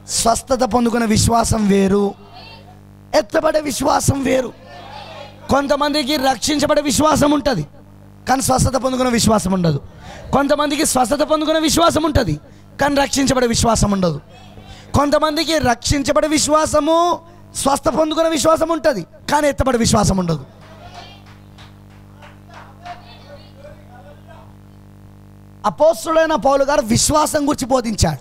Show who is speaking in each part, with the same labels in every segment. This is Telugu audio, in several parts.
Speaker 1: స్వస్థత పొందుకునే విశ్వాసం వేరు ఎత్తబడే విశ్వాసం వేరు కొంతమందికి రక్షించబడే విశ్వాసం ఉంటుంది కానీ స్వస్థత పొందుకునే విశ్వాసం ఉండదు కొంతమందికి స్వస్థత పొందుకునే విశ్వాసం ఉంటుంది కానీ రక్షించబడే విశ్వాసం ఉండదు కొంతమందికి రక్షించబడే విశ్వాసము స్వస్థ పొందుకునే విశ్వాసం ఉంటుంది కానీ ఎత్తబడే విశ్వాసం ఉండదు అపోస్తుడైన పౌలు గారు విశ్వాసం గురించి బోధించాడు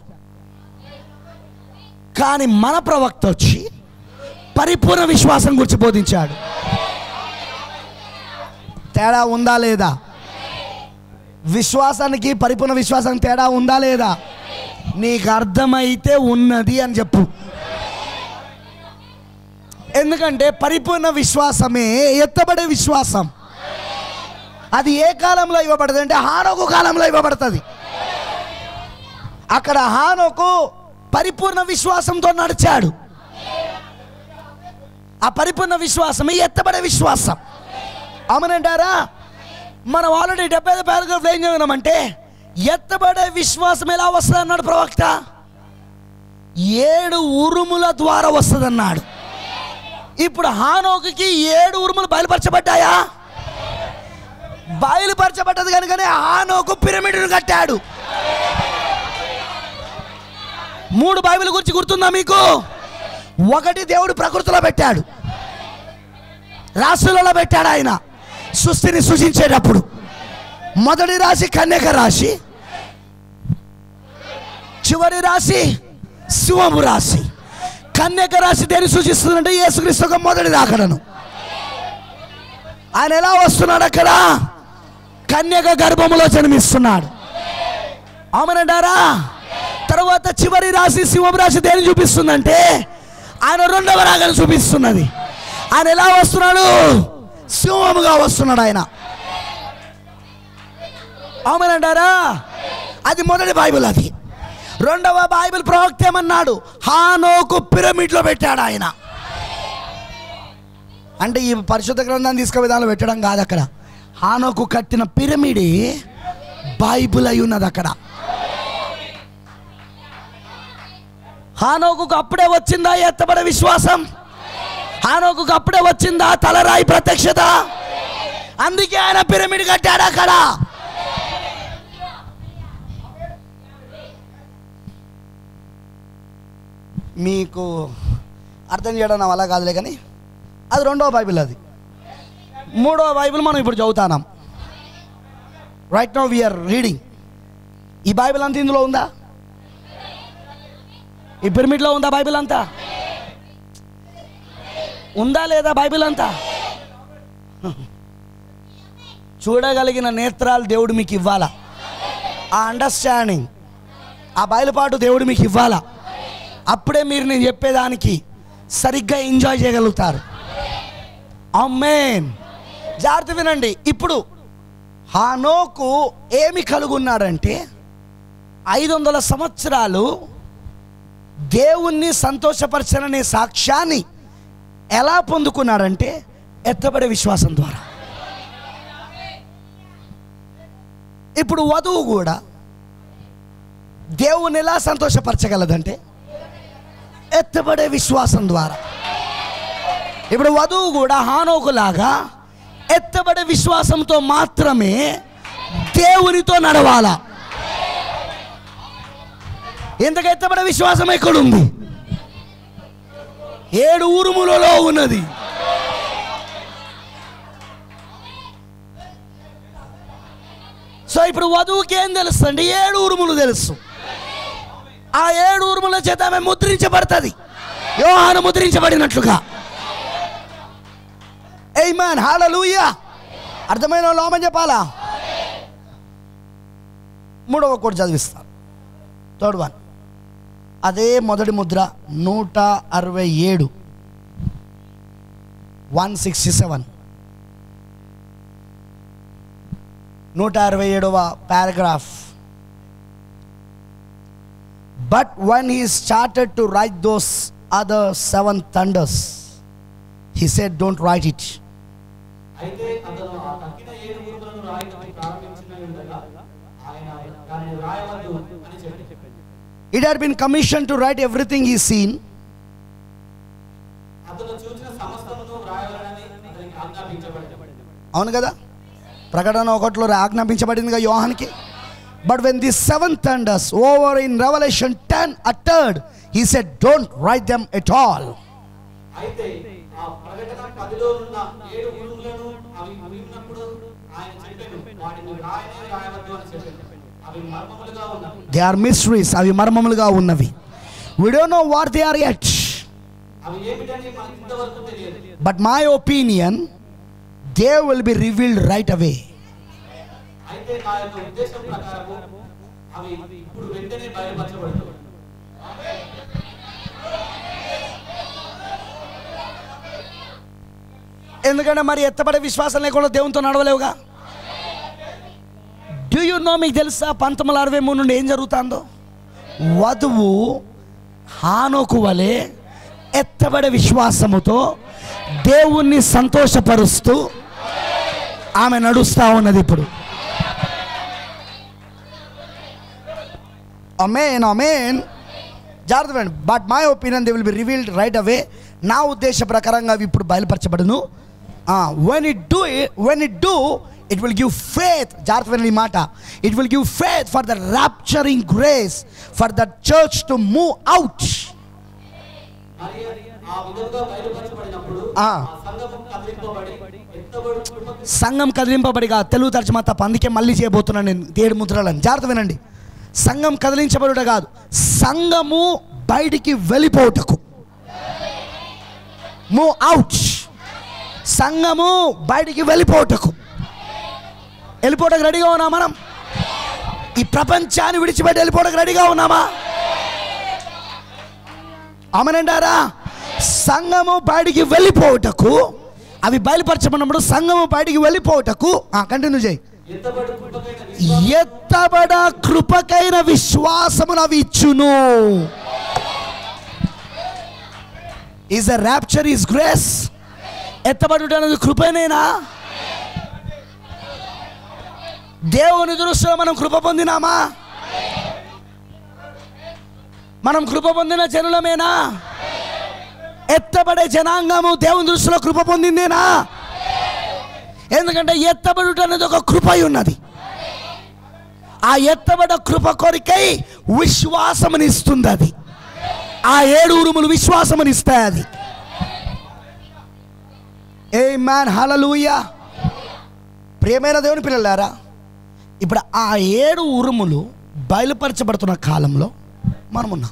Speaker 1: కానీ మన ప్రవక్త వచ్చి పరిపూర్ణ విశ్వాసం గురించి బోధించాడు తేడా ఉందా లేదా విశ్వాసానికి పరిపూర్ణ విశ్వాసం తేడా ఉందా లేదా నీకు అర్థమైతే ఉన్నది అని చెప్పు ఎందుకంటే పరిపూర్ణ విశ్వాసమే ఎత్తబడే విశ్వాసం అది ఏ కాలంలో ఇవ్వబడుతుంది అంటే హానోకు కాలంలో ఇవ్వబడుతుంది అక్కడ హానోకు పరిపూర్ణ విశ్వాసంతో నడిచాడు ఆ పరిపూర్ణ విశ్వాసమే ఎత్తబడే విశ్వాసం అవునంటారా మనం ఆల్రెడీ డెబ్బై ఐదు పారాగ్రాఫ్లో ఏం చదివినామంటే ఎత్తబడే విశ్వాసం ఎలా వస్తుంది అన్నాడు ప్రవక్త ఏడు ఉరుముల ద్వారా వస్తుంది అన్నాడు ఇప్పుడు హానోకుకి ఏడు ఉరుములు బయలుపరచబడ్డాయా బయలుపరచబడ్డది కనుకనే హానోకు పిరమిడ్ను కట్టాడు మూడు బైబిల్ గురించి గుర్తుందా మీకు ఒకటి దేవుడు ప్రకృతిలో పెట్టాడు రాశులలో పెట్టాడు ఆయన సృష్టిని సృజించేటప్పుడు మొదటి రాశి కన్యక రాశి చివరి రాశి శివము రాశి కన్యక రాశి దేని సూచిస్తుందంటే యేసుక్రీస్తు యొక్క మొదటి రాకడను ఆయన ఎలా వస్తున్నాడు అక్కడ కన్యక గర్భములో జన్మిస్తున్నాడు అవునంటారా తర్వాత చివరి రాశి సింహం రాశి దేని చూపిస్తుందంటే ఆయన రెండవ రాగను చూపిస్తున్నది ఆయన ఎలా వస్తున్నాడు సింహముగా వస్తున్నాడు ఆయన అవునంటారా అది మొదటి బైబిల్ అది రెండవ బైబిల్ ప్రవక్త ఏమన్నాడు హానోకు పిరమిడ్లో పెట్టాడు ఆయన అంటే ఈ పరిశుద్ధ గ్రంథాన్ని తీసుకు విధానం పెట్టడం కాదు అక్కడ హానోకు కట్టిన పిరమిడే బైబిల్ అయి ఉన్నది అక్కడ హానోకు అప్పుడే వచ్చిందా ఎత్తబడే విశ్వాసం హానోకు అప్పుడే వచ్చిందా తలరాయి ప్రత్యక్షత అందుకే ఆయన పిరమిడ్ కట్టాడు అక్కడ మీకు అర్థం చేయడం నా వల్ల కాదులే కానీ అది రెండవ బైబిల్ అది మూడవ బైబిల్ మనం ఇప్పుడు చదువుతాం రైట్ నో వీఆర్ రీడింగ్ ఈ బైబిల్ అంతా ఇందులో ఉందా ఈ పిరమిడ్లో ఉందా బైబిల్ అంతా ఉందా లేదా బైబిల్ అంతా చూడగలిగిన నేత్రాలు దేవుడు మీకు ఇవ్వాలా ఆ అండర్స్టాండింగ్ ఆ బయలుపాటు దేవుడు మీకు ఇవ్వాలా అప్పుడే మీరు నేను చెప్పేదానికి సరిగ్గా ఎంజాయ్ చేయగలుగుతారు అమ్మేన్ జాగ్రత్త వినండి ఇప్పుడు హానోకు ఏమి కలుగున్నాడంటే ఐదు వందల సంవత్సరాలు దేవుణ్ణి సంతోషపరచననే సాక్ష్యాన్ని ఎలా పొందుకున్నాడంటే ఎత్తబడే విశ్వాసం ద్వారా ఇప్పుడు వధువు కూడా దేవుని ఎలా సంతోషపరచగలదంటే ఎత్తబడే విశ్వాసం ద్వారా ఇప్పుడు వధువు కూడా హానోకులాగా ఎత్తబడే విశ్వాసంతో మాత్రమే దేవునితో నడవాలా ఎందుకు ఎత్తబడే విశ్వాసం ఎక్కడుంది ఏడు ఊరుములలో ఉన్నది సో ఇప్పుడు వధువుకి ఏం తెలుస్తుంది ఏడు ఉరుములు తెలుసు ఆ ఏడు ఉరుముల చేత ఆమె ముద్రించబడుతుంది యోహాను ముద్రించబడినట్లుగా మ్యాన్ హాలూయా అర్థమైన లోమని చెప్పాలా మూడవ కోటి చదివిస్తాను థర్డ్ వన్ అదే మొదటి ముద్ర నూట అరవై ఏడు వన్ సిక్స్టీ సెవెన్ నూట అరవై ఏడవ paragraph but when he started to write those other seven thunders he said don't write it
Speaker 2: అయితే అతను ఆ తక్కిన ఏడు ఉరుములను రాయటం ప్రారంభించిన ఉండగా ఆయన దానిని రాయవద్దు అని చెప్పి
Speaker 1: it had been commission to write everything he seen
Speaker 2: అతను చూసిన సమస్తమును వ్రాయవలనని అతనికి ఆజ్ఞాపించబడింది
Speaker 1: అవును కదా ప్రకటన ఒకటిలో ఆజ్ఞాపించబడిందిగా యోహానికి but when the seventh thunders over in Revelation ten uttered he said don't write them at all
Speaker 2: అయితే ఆ ప్రకటన పదిలో ఉన్న ఏడు ఉరుములను అవి ముగినప్పుడు ఆయన చెప్పాను వాటిని రాయనే రాయవద్దు అని చెప్పాను అవి మర్మములుగా ఉన్నవి
Speaker 1: దే ఆర్ మిస్టరీస్ అవి మర్మములుగా ఉన్నవి we don't know what they are yet
Speaker 2: అవి ఏమిటని మనకి ఇంతవరకు తెలియదు
Speaker 1: but my opinion they will be revealed right away
Speaker 2: అయితే నా యొక్క ఉద్దేశం ప్రకారము అవి ఇప్పుడు వెంటనే బయలుపరచబడుతుంది
Speaker 1: ఎందుకంటే మరి ఎత్తబడే విశ్వాసం లేకుండా దేవునితో నడవలేవుగా డూ యూ నో మీకు తెలుసా పంతొమ్మిది వందల అరవై మూడు నుండి ఏం జరుగుతుందో వధువు హానోకు వలె ఎత్తబడే విశ్వాసముతో దేవుణ్ణి సంతోషపరుస్తూ ఆమె నడుస్తూ ఉన్నది ఇప్పుడు అమేన్ అమేన్ జాగ్రత్త వినండి but my opinion they will be revealed right away నా ఉద్దేశ ప్రకారంగా అవి ఇప్పుడు బయలుపరచబడును when it do when it do it will give faith జాగ్రత్త వినండి ఈ మాట it will give faith for the rapturing grace for the church to move out
Speaker 2: మరి ఆ విధంగా బయలుపరచబడినప్పుడు
Speaker 1: ఆ.
Speaker 2: ఆ సంఘము కదిలింపబడి ఎత్తబడు కృపకు
Speaker 1: సంఘం కదిలింపబడిగా తెలుగు తర్జుమా తప్ప అందుకే మళ్ళీ చేయబోతున్నాను నేను ఏడు ముద్రలను జాగ్రత్త వినండి సంఘం కదిలించబడుట కాదు సంఘము బయటికి వెళ్ళిపోవుటకు మూవ్ అవుట్ సంఘము బయటికి వెళ్ళిపోవుటకు వెళ్ళిపోవటకు రెడీగా ఉన్నామా మనం ఈ ప్రపంచాన్ని విడిచిపెట్టి వెళ్ళిపోవడానికి రెడీగా ఉన్నామా అమనంటారా సంఘము బయటికి వెళ్ళిపోవుటకు అవి బయలుపరచబడినప్పుడు సంఘము బయటికి వెళ్ళిపోవుటకు కంటిన్యూ చేయి
Speaker 2: ఎత్తబడు కృపకైన విశ్వాసం
Speaker 1: ఎత్తబడ కృపకైన విశ్వాసమును అవి ఇచ్చును is the rapture is grace ఎత్తబడుట అనేది కృపనేనా దేవుని దృష్టిలో మనం కృప పొందినామా మనం కృప పొందిన జనులమేనా ఎత్తబడే జనాంగము దేవుని దృష్టిలో కృప పొందిందేనా ఎందుకంటే ఎత్తబడుట అనేది ఒక కృప అయి ఉన్నది ఆ ఎత్తబడ కృప కొరికై విశ్వాసమునిస్తుంది అది ఆ ఏడు ఉరుములు విశ్వాసమునిస్తాయి అది ఏ మ్యాన్ హలలుయ ప్రియమైన దేవుని పిల్లలారా ఇప్పుడు ఆ ఏడు ఉరుములు బయలుపరచబడుతున్న కాలంలో మనమున్నాం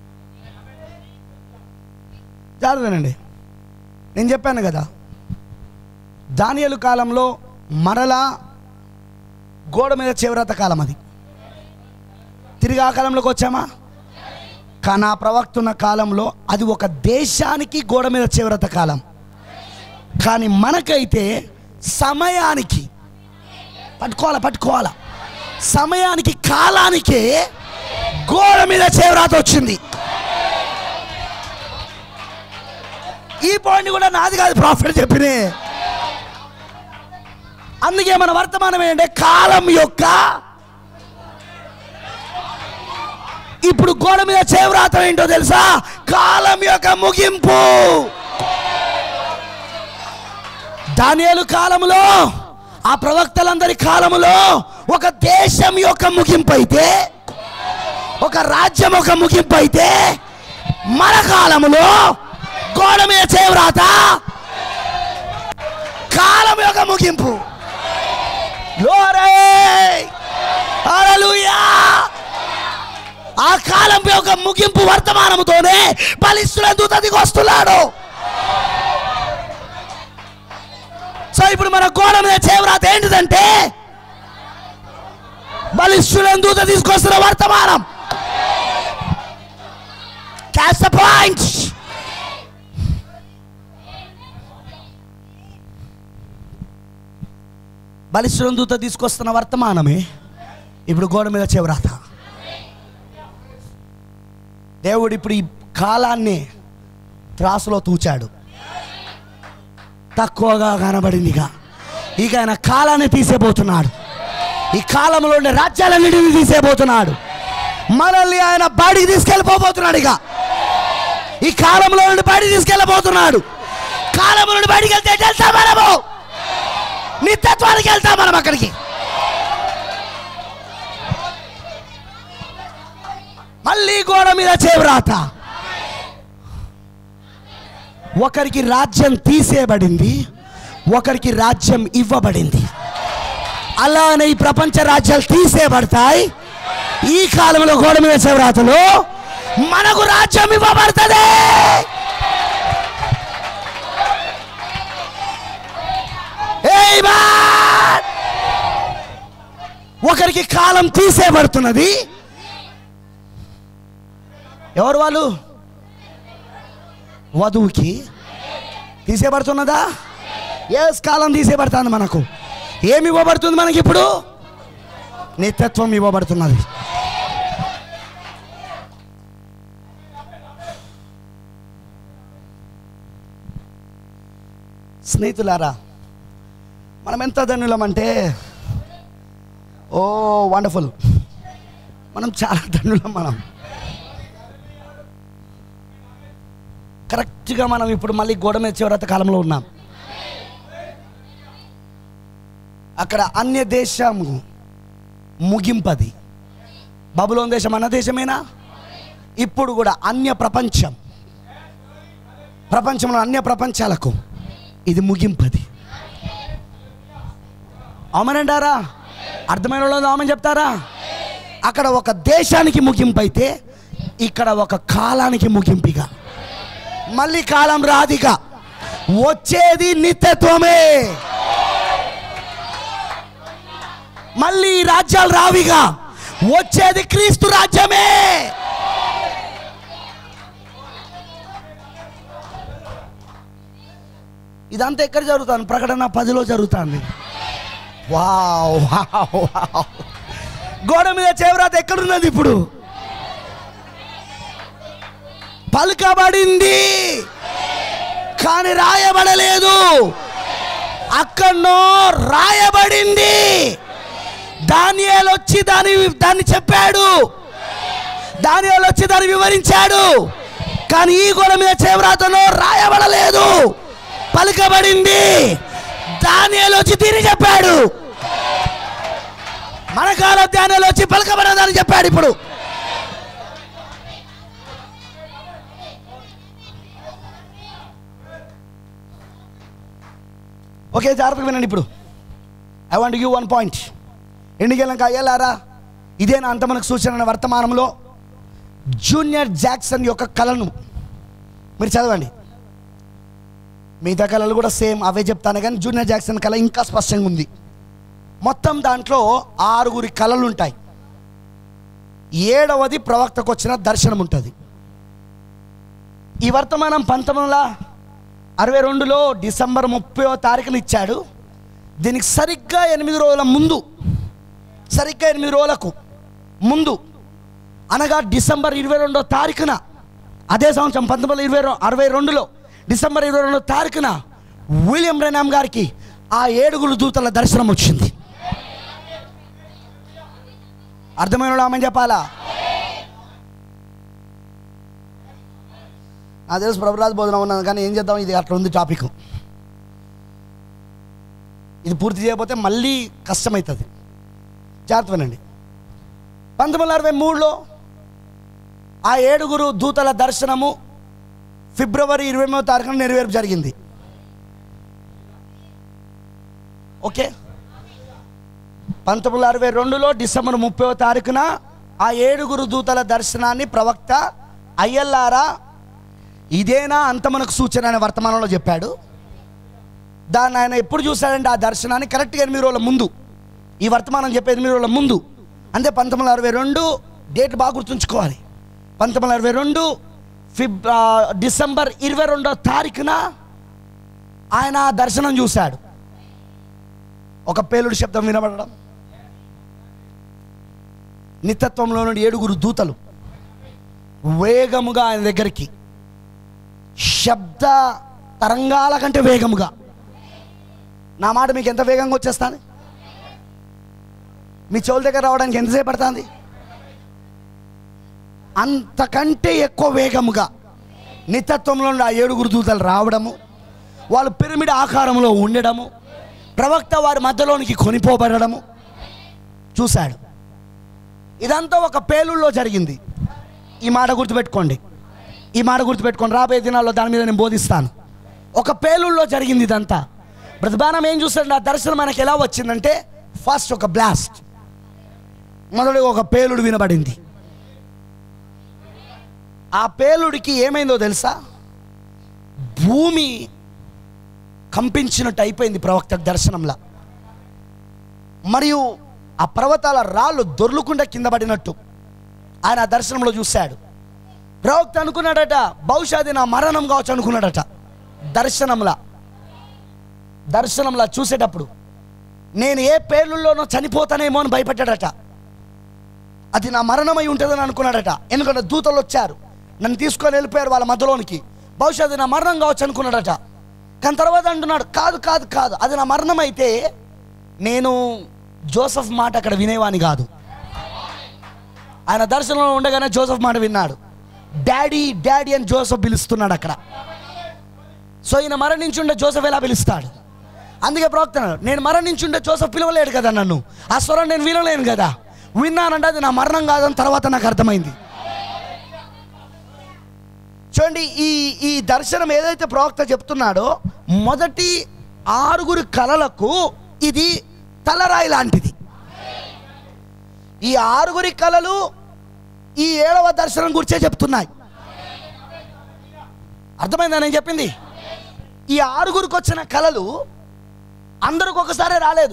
Speaker 1: జాగ్రత్తనండి నేను చెప్పాను కదా దానియలు కాలంలో మరలా గోడ మీద చివరత కాలం అది తిరిగి ఆ కాలంలోకి వచ్చామా కానీ ఆ ప్రవక్త ఉన్న కాలంలో అది ఒక దేశానికి గోడ మీద చివరత కాలం కానీ మనకైతే సమయానికి పట్టుకోవాలా పట్టుకోవాలా సమయానికి కాలానికే గోడ మీద చేవరాత వచ్చింది ఈ పాయింట్ కూడా నాది కాదు ప్రాఫిట్ చెప్పినే అందుకే మన వర్తమానం ఏంటంటే కాలం యొక్క ఇప్పుడు గోడ మీద చేవ్రాతం ఏంటో తెలుసా కాలం యొక్క ముగింపు దానియేలు కాలములో ఆ ప్రవక్తలందరి కాలములో ఒక దేశం యొక్క ముగింపు అయితే ఒక రాజ్యం ఒక ముగింపు అయితే మన కాలములో గోడ మీద చేవ్రాత కాలం యొక్క ముగింపు Glory! Hallelujah! ఆ కాలం యొక్క ముగింపు వర్తమానముతోనే బలిస్తున్న దూత దిగి వస్తున్నాడు సో ఇప్పుడు మన గోడ మీద చేవరాత ఏంటిదంటే బలిస్తున్న దూత తీసుకొస్తున్న వర్తమానం క్యాచ్ ద పాయింట్ బలిష్ఠులను దూత తీసుకొస్తున్న వర్తమానమే ఇప్పుడు గోడ మీద చెవరాత దేవుడు ఇప్పుడు ఈ కాలాన్ని త్రాసులో తూచాడు తక్కువగా కనబడిందిగా ఇక ఆయన కాలాన్ని తీసేపోతున్నాడు ఈ కాలంలో ఉండే రాజ్యాలన్నిటిని తీసేపోతున్నాడు మనల్ని ఆయన బయటికి తీసుకెళ్ళిపోబోతున్నాడు ఇక ఈ కాలంలో నుండి బయటికి తీసుకెళ్ళబోతున్నాడు కాలంలో నుండి బయటికి వెళ్తే ఎటు వెళ్తాం మనము నిత్యత్వానికి వెళ్తాం మనం అక్కడికి మళ్ళీ గోడ మీద చేవ్రాత ఒకరికి రాజ్యం తీసేయబడింది ఒకరికి రాజ్యం ఇవ్వబడింది అలానే ఈ ప్రపంచ రాజ్యాలు తీసేయబడతాయి ఈ కాలంలో గోడ మీద శివరాత్రులు మనకు రాజ్యం ఇవ్వబడుతుంది Amen. ఒకరికి కాలం తీసేయబడుతున్నది ఎవరు వాళ్ళు వధువుకి తీసేయబడుతున్నదా ఎస్ కాలం తీసేయబడుతుంది మనకు ఏమి ఇవ్వబడుతుంది మనకి ఇప్పుడు నిత్యత్వం ఇవ్వబడుతున్నది స్నేహితులారా మనం ఎంత ధన్యులం అంటే ఓ వండర్ఫుల్ మనం చాలా ధన్యులం మనం కరెక్ట్గా మనం ఇప్పుడు మళ్ళీ గోడ మీద చివరత కాలంలో ఉన్నాం అక్కడ అన్య దేశము ముగింపది బబులోన్ దేశం అన్న దేశమేనా ఇప్పుడు కూడా అన్య ప్రపంచం ప్రపంచంలో అన్య ప్రపంచాలకు ఇది ముగింపది ఆమెనంటారా అర్థమైన వాళ్ళు ఆమెను చెప్తారా అక్కడ ఒక దేశానికి ముగింపు అయితే ఇక్కడ ఒక కాలానికి ముగింపిగా మళ్ళీ కాలం రాదిగా వచ్చేది నిత్యత్వమే మళ్ళీ ఈ రాజ్యాలు రావిగా వచ్చేది క్రీస్తు రాజ్యమే ఇదంతా ఎక్కడ జరుగుతుంది ప్రకటన పదిలో జరుగుతుంది వావ్ వావ్ వావ్ గోడ మీద చేవరాత ఎక్కడున్నది ఇప్పుడు పలుకబడింది కానీ రాయబడలేదు అక్కడనో రాయబడింది దానియాలు వచ్చి దాని దాన్ని చెప్పాడు దానియాలు వచ్చి దాన్ని వివరించాడు కానీ ఈ గోడ మీద చేవరాతలో రాయబడలేదు పలుకబడింది దానియాలు వచ్చి దీన్ని చెప్పాడు మన కాల ధ్యానాలు వచ్చి పలకబడదని చెప్పాడు ఇప్పుడు ఓకే జాగ్రత్తగా వినండి ఇప్పుడు I want you one point ఎన్నికెళ్ళక అయ్యేలారా ఇదే నా అంత మనకు సూచన అనే వర్తమానంలో జూనియర్ జాక్సన్ యొక్క కళను మీరు చదవండి మిగతా కళలు కూడా సేమ్ అవే చెప్తాను కానీ జూనియర్ జాక్సన్ కళ ఇంకా స్పష్టంగా ఉంది మొత్తం దాంట్లో ఆరుగురి కళలు ఉంటాయి ఏడవది ప్రవక్తకు వచ్చిన దర్శనం ఉంటుంది ఈ వర్తమానం పంతొమ్మిది వందల అరవై రెండులో డిసెంబర్ ముప్పై తారీఖున ఇచ్చాడు దీనికి సరిగ్గా ఎనిమిది రోజుల ముందు సరిగ్గా ఎనిమిది రోజులకు ముందు అనగా డిసెంబర్ ఇరవై రెండో తారీఖున అదే సంవత్సరం పంతొమ్మిది వందల ఇరవై రెం- అరవై రెండులో డిసెంబర్ ఇరవై రెండో తారీఖున విలియం రెనామ్ గారికి ఆ ఏడుగురు దూతల దర్శనం వచ్చింది అర్థమైన వాళ్ళు ఆమె చెప్పాలా నా తెలుసు ప్రభురాజ్ బోధన ఉన్నాను కానీ ఏం చేద్దాం ఇది అట్లా ఉంది టాపిక్ ఇది పూర్తి చేయకపోతే మళ్ళీ కష్టమవుతుంది జాగ్రత్త వినండి పంతొమ్మిది వందల అరవై మూడులో ఆ ఏడుగురు దూతల దర్శనము ఫిబ్రవరి ఇరవై మూడో తారీఖున నెరవేర్పు జరిగింది ఓకే పంతొమ్మిది వందల అరవై రెండులో డిసెంబర్ ముప్పై తారీఖున ఆ ఏడుగురు దూతల దర్శనాన్ని ప్రవక్త అయ్యల్లారా ఇదేనా అంత మనకు సూచన అనే వర్తమానంలో చెప్పాడు దాన్ని ఆయన ఎప్పుడు చూశాడంటే ఆ దర్శనాన్ని కరెక్ట్గా ఎనిమిది రోజుల ముందు ఈ వర్తమానం చెప్పే ఎనిమిది రోజుల ముందు అంటే పంతొమ్మిది వందల అరవై రెండు డేట్ బాగా గుర్తుంచుకోవాలి పంతొమ్మిది వందల అరవై రెండు ఫిబ్ ఆ, డిసెంబర్ ఇరవై రెండో తారీఖున ఆయన ఆ దర్శనం చూశాడు ఒక పేలుడు శబ్దం వినబడడం నిత్యత్వంలో నుండి ఏడుగురు దూతలు వేగముగా ఆయన దగ్గరికి శబ్ద తరంగాల కంటే వేగముగా నా మాట మీకు ఎంత వేగంగా వచ్చేస్తుంది మీ చెవుల దగ్గర రావడానికి ఎంతసేపు పడుతుంది అంతకంటే ఎక్కువ వేగముగా నితత్వంలో నుండి ఆ ఏడుగురు దూతలు రావడము వాళ్ళు పిరమిడ్ ఆకారంలో ఉండడము ప్రవక్త వారి మధ్యలోనికి కొనిపోబడము చూశాడు ఇదంతా ఒక పేలుల్లో జరిగింది ఈ మాట గుర్తుపెట్టుకోండి ఈ మాట గుర్తుపెట్టుకోండి రాబోయే దినాల్లో దాని మీద నేను బోధిస్తాను ఒక పేలుల్లో జరిగింది ఇదంతా ప్రతిభానం ఏం చూస్తాడు ఆ దర్శనం మనకి ఎలా వచ్చిందంటే ఫస్ట్ ఒక బ్లాస్ట్ మొదటి ఒక పేలుడు వినబడింది ఆ పేలుడికి ఏమైందో తెలుసా భూమి కంపించినట్టు అయిపోయింది ప్రవక్త దర్శనంలా మరియు ఆ పర్వతాల రాళ్ళు దొర్లుకుండా కింద పడినట్టు ఆయన ఆ దర్శనంలో చూశాడు ప్రవక్త అనుకున్నాడట బహుశా అది నా మరణం కావచ్చు అనుకున్నాడట దర్శనంలా దర్శనంలా చూసేటప్పుడు నేను ఏ పేర్లుల్లోనో చనిపోతానేమో అని భయపడ్డాడట అది నా మరణమై ఉంటుందని అనుకున్నాడట ఎందుకంటే దూతలు వచ్చారు నన్ను తీసుకొని వెళ్ళిపోయారు వాళ్ళ మధ్యలోనికి బహుశా అది నా మరణం కావచ్చు అనుకున్నాడట కానీ తర్వాత అంటున్నాడు కాదు కాదు కాదు అది నా మరణం అయితే నేను జోసఫ్ మాట అక్కడ వినేవాని కాదు ఆయన దర్శనంలో ఉండగానే జోసఫ్ మాట విన్నాడు డాడీ డాడీ అని జోసఫ్ పిలుస్తున్నాడు అక్కడ సో ఈయన మరణించుండే జోసఫ్ ఎలా పిలుస్తాడు అందుకే ప్రవక్త అన్నాడు, నేను మరణించుండే జోసఫ్ పిలవలేడు కదా నన్ను ఆ స్వరం నేను వినలేను కదా విన్నానంటే అది నా మరణం కాదని తర్వాత నాకు అర్థమైంది చూడండి ఈ ఈ దర్శనం ఏదైతే ప్రవక్త చెప్తున్నాడో మొదటి ఆరుగురు కళలకు ఇది తలరాయి లాంటిది ఈ ఆరుగురి కళలు ఈ ఏడవ దర్శనం గురించే చెప్తున్నాయి అర్థమైందా నేను చెప్పింది ఈ ఆరుగురికి వచ్చిన కళలు అందరికి ఒకసారి రాలేదు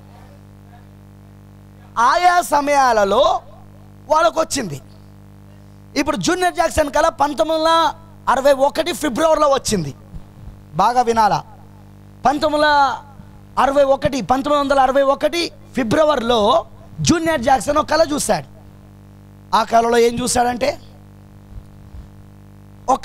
Speaker 1: ఆయా సమయాలలో వాళ్ళకు వచ్చింది ఇప్పుడు జూనియర్ జాక్సన్ కళ పంతొమ్మిది వందల అరవై ఒకటి ఫిబ్రవరిలో వచ్చింది బాగా వినాలా పంతొమ్మిది వందల అరవై ఒకటి పంతొమ్మిది వందల అరవై ఒకటి ఫిబ్రవరిలో జూనియర్ జాక్సన్ ఒక కళ చూశాడు ఆ కళలో ఏం చూశాడంటే ఒక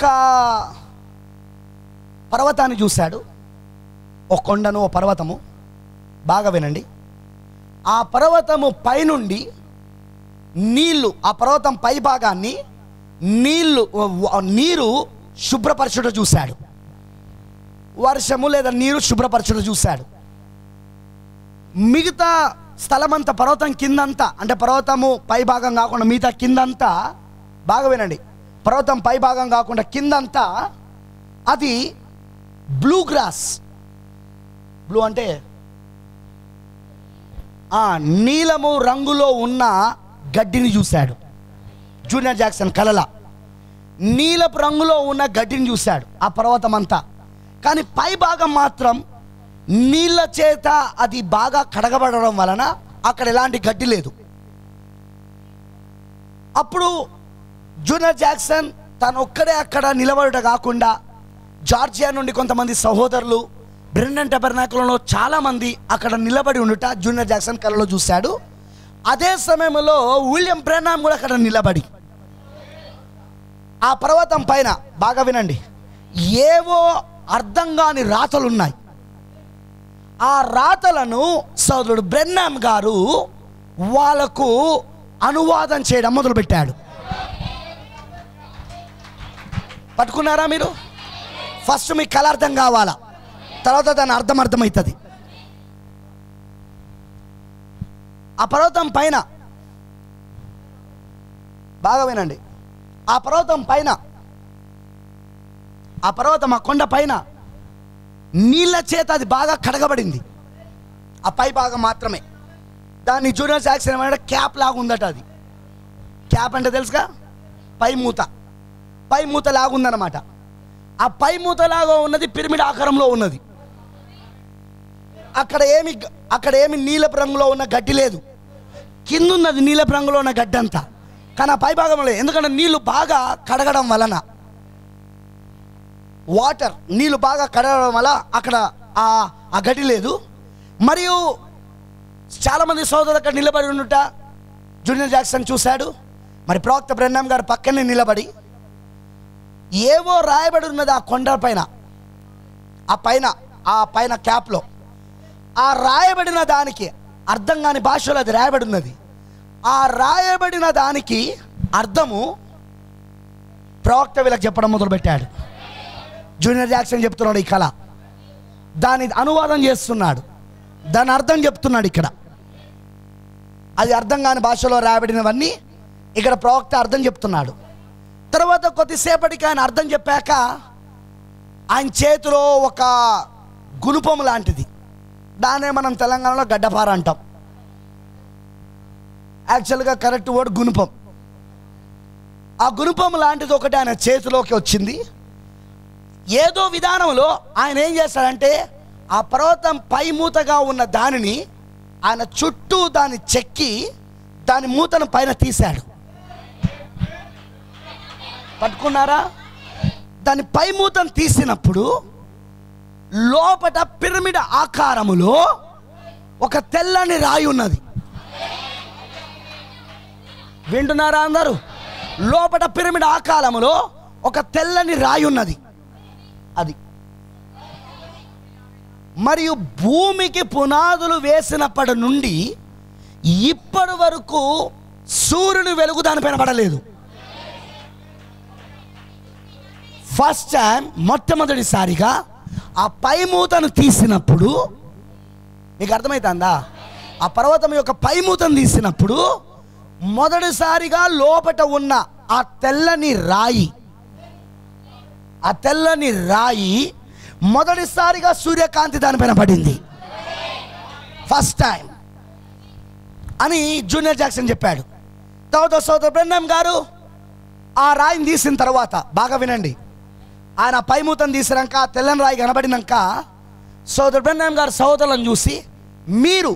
Speaker 1: పర్వతాన్ని చూశాడు ఒక కొండను ఒక పర్వతము బాగా వినండి ఆ పర్వతము పైనుండి నీళ్లు ఆ పర్వతం పై భాగాన్ని నీళ్లు వ- నీరు శుభ్రపరచుట చూశాడు వర్షము లేదా నీరు శుభ్రపరచుట చూశాడు మిగతా స్థలమంతా పర్వతం కిందంతా అంటే పర్వతము పై భాగం కాకుండా మిగతా కిందంతా బాగా వినండి పర్వతం పై భాగం కాకుండా కిందంతా అది బ్లూ గ్రాస్ బ్లూ అంటే ఆ నీలము రంగులో ఉన్న గడ్డిని చూశాడు జూనియర్ జాక్సన్ కలల నీలపు రంగులో ఉన్న గడ్డిని చూశాడు ఆ పర్వతం అంతా కానీ పై భాగం మాత్రం నీళ్ళ చేత అది బాగా కడగబడడం వలన అక్కడ ఎలాంటి గడ్డి లేదు అప్పుడు జూనియర్ జాక్సన్ తను ఒక్కడే అక్కడ నిలబడుట కాకుండా జార్జియా నుండి కొంతమంది సహోదరులు బ్రెండన్ టెబర్నాకులలో చాలా మంది అక్కడ నిలబడి ఉండుట జూనియర్ జాక్సన్ కళలో చూశాడు అదే సమయంలో విలియం బ్రెన్నామ్ కూడా అక్కడ నిలబడి ఆ పర్వతం పైన బాగా వినండి ఏవో అర్థం కాని రాతలు ఉన్నాయి ఆ రాతలను సోదరుడు బ్రెన్నామ్ గారు వాళ్ళకు అనువాదం చేయడం మొదలుపెట్టాడు పట్టుకున్నారా మీరు ఫస్ట్ మీకు కళ అర్థం కావాలా తర్వాత దాని అర్థం అర్థమవుతుంది ఆ పర్వతం పైన బాగా వినండి ఆ పర్వతం పైన ఆ పర్వతం ఆ కొండ పైన నీళ్ళ చేత అది బాగా కడగబడింది ఆ పై భాగం మాత్రమే దాన్ని జూనియర్ సాక్స్ ఏమంటే క్యాప్ లాగా ఉందట అది క్యాప్ అంటే తెలుసుగా పై మూత పై మూత లాగా ఉందన్నమాట ఆ పై మూత లాగా ఉన్నది పిరమిడ్ ఆకారంలో ఉన్నది అక్కడ ఏమి అక్కడ ఏమి నీలపు రంగులో ఉన్న గడ్డి లేదు కింద ఉన్నది నీలపు రంగులో ఉన్న గడ్డి అంతా కానీ ఆ పై భాగంలో లేదు ఎందుకంటే నీళ్లు బాగా కడగడం వలన వాటర్ నీళ్లు బాగా కడగడం వల్ల అక్కడ ఆ ఆ గడ్డి లేదు మరియు చాలామంది సోదరులు అక్కడ నిలబడి ఉండుట జూనియర్ జాక్సన్ చూశాడు మరి ప్రవక్త బ్రహ్నాం గారు పక్కనే నిలబడి ఏవో రాయబడి ఉన్నది ఆ కొండ పైన ఆ పైన ఆ పైన క్యాప్లో ఆ రాయబడిన దానికి అర్థం కాని భాషలో అది రాయబడి ఉన్నది ఆ రాయబడిన దానికి అర్థము ప్రవక్త వీళ్ళకి చెప్పడం మొదలుపెట్టాడు జూనియర్ జాక్సన్ చెప్తున్నాడు ఈ కళ దాని అనువాదం చేస్తున్నాడు దాని అర్థం చెప్తున్నాడు ఇక్కడ అది అర్థం కాని భాషలో రాబడినవన్నీ ఇక్కడ ప్రవక్త అర్థం చెప్తున్నాడు తర్వాత కొద్దిసేపటికి ఆయన అర్థం చెప్పాక ఆయన చేతిలో ఒక గుణపం లాంటిది దాన్నే మనం తెలంగాణలో గడ్డపార అంటాం యాక్చువల్గా కరెక్ట్ వర్డ్ గుణపం ఆ గుణపం లాంటిది ఒకటి ఆయన చేతిలోకి వచ్చింది ఏదో విధానంలో ఆయన ఏం చేశాడంటే ఆ పర్వతం పై మూతగా ఉన్న దానిని ఆయన చుట్టూ దాన్ని చెక్కి దాని మూతను పైన తీశాడు పట్టుకున్నారా దాని పై మూతను తీసినప్పుడు లోపట పిరమిడ్ ఆకారములో ఒక తెల్లని రాయి ఉన్నది వింటున్నారా అందరూ లోపట పిరమిడ్ ఆకారములో ఒక తెల్లని రాయి ఉన్నది అది మరియు భూమికి పునాదులు వేసినప్పటి నుండి ఇప్పటి వరకు సూర్యుని వెలుగు దానిపైన పడలేదు ఫస్ట్ టైం మొట్టమొదటిసారిగా ఆ పై మూతను తీసినప్పుడు మీకు అర్థమవుతుందా ఆ పర్వతం యొక్క పై మూతను తీసినప్పుడు మొదటిసారిగా లోపట ఉన్న ఆ తెల్లని రాయి ఆ తెల్లని రాయి మొదటిసారిగా సూర్యకాంతి దానిపైన పడింది ఫస్ట్ టైం అని జూనియర్ జాక్సన్ చెప్పాడు తర్వాత సోదరు బ్రెన్నం గారు ఆ రాయిని తీసిన తర్వాత బాగా వినండి ఆయన పైమూతం తీసినాక ఆ తెల్లని రాయి కనబడినాక సోదరు బ్రెన్నం గారు సోదరులను చూసి మీరు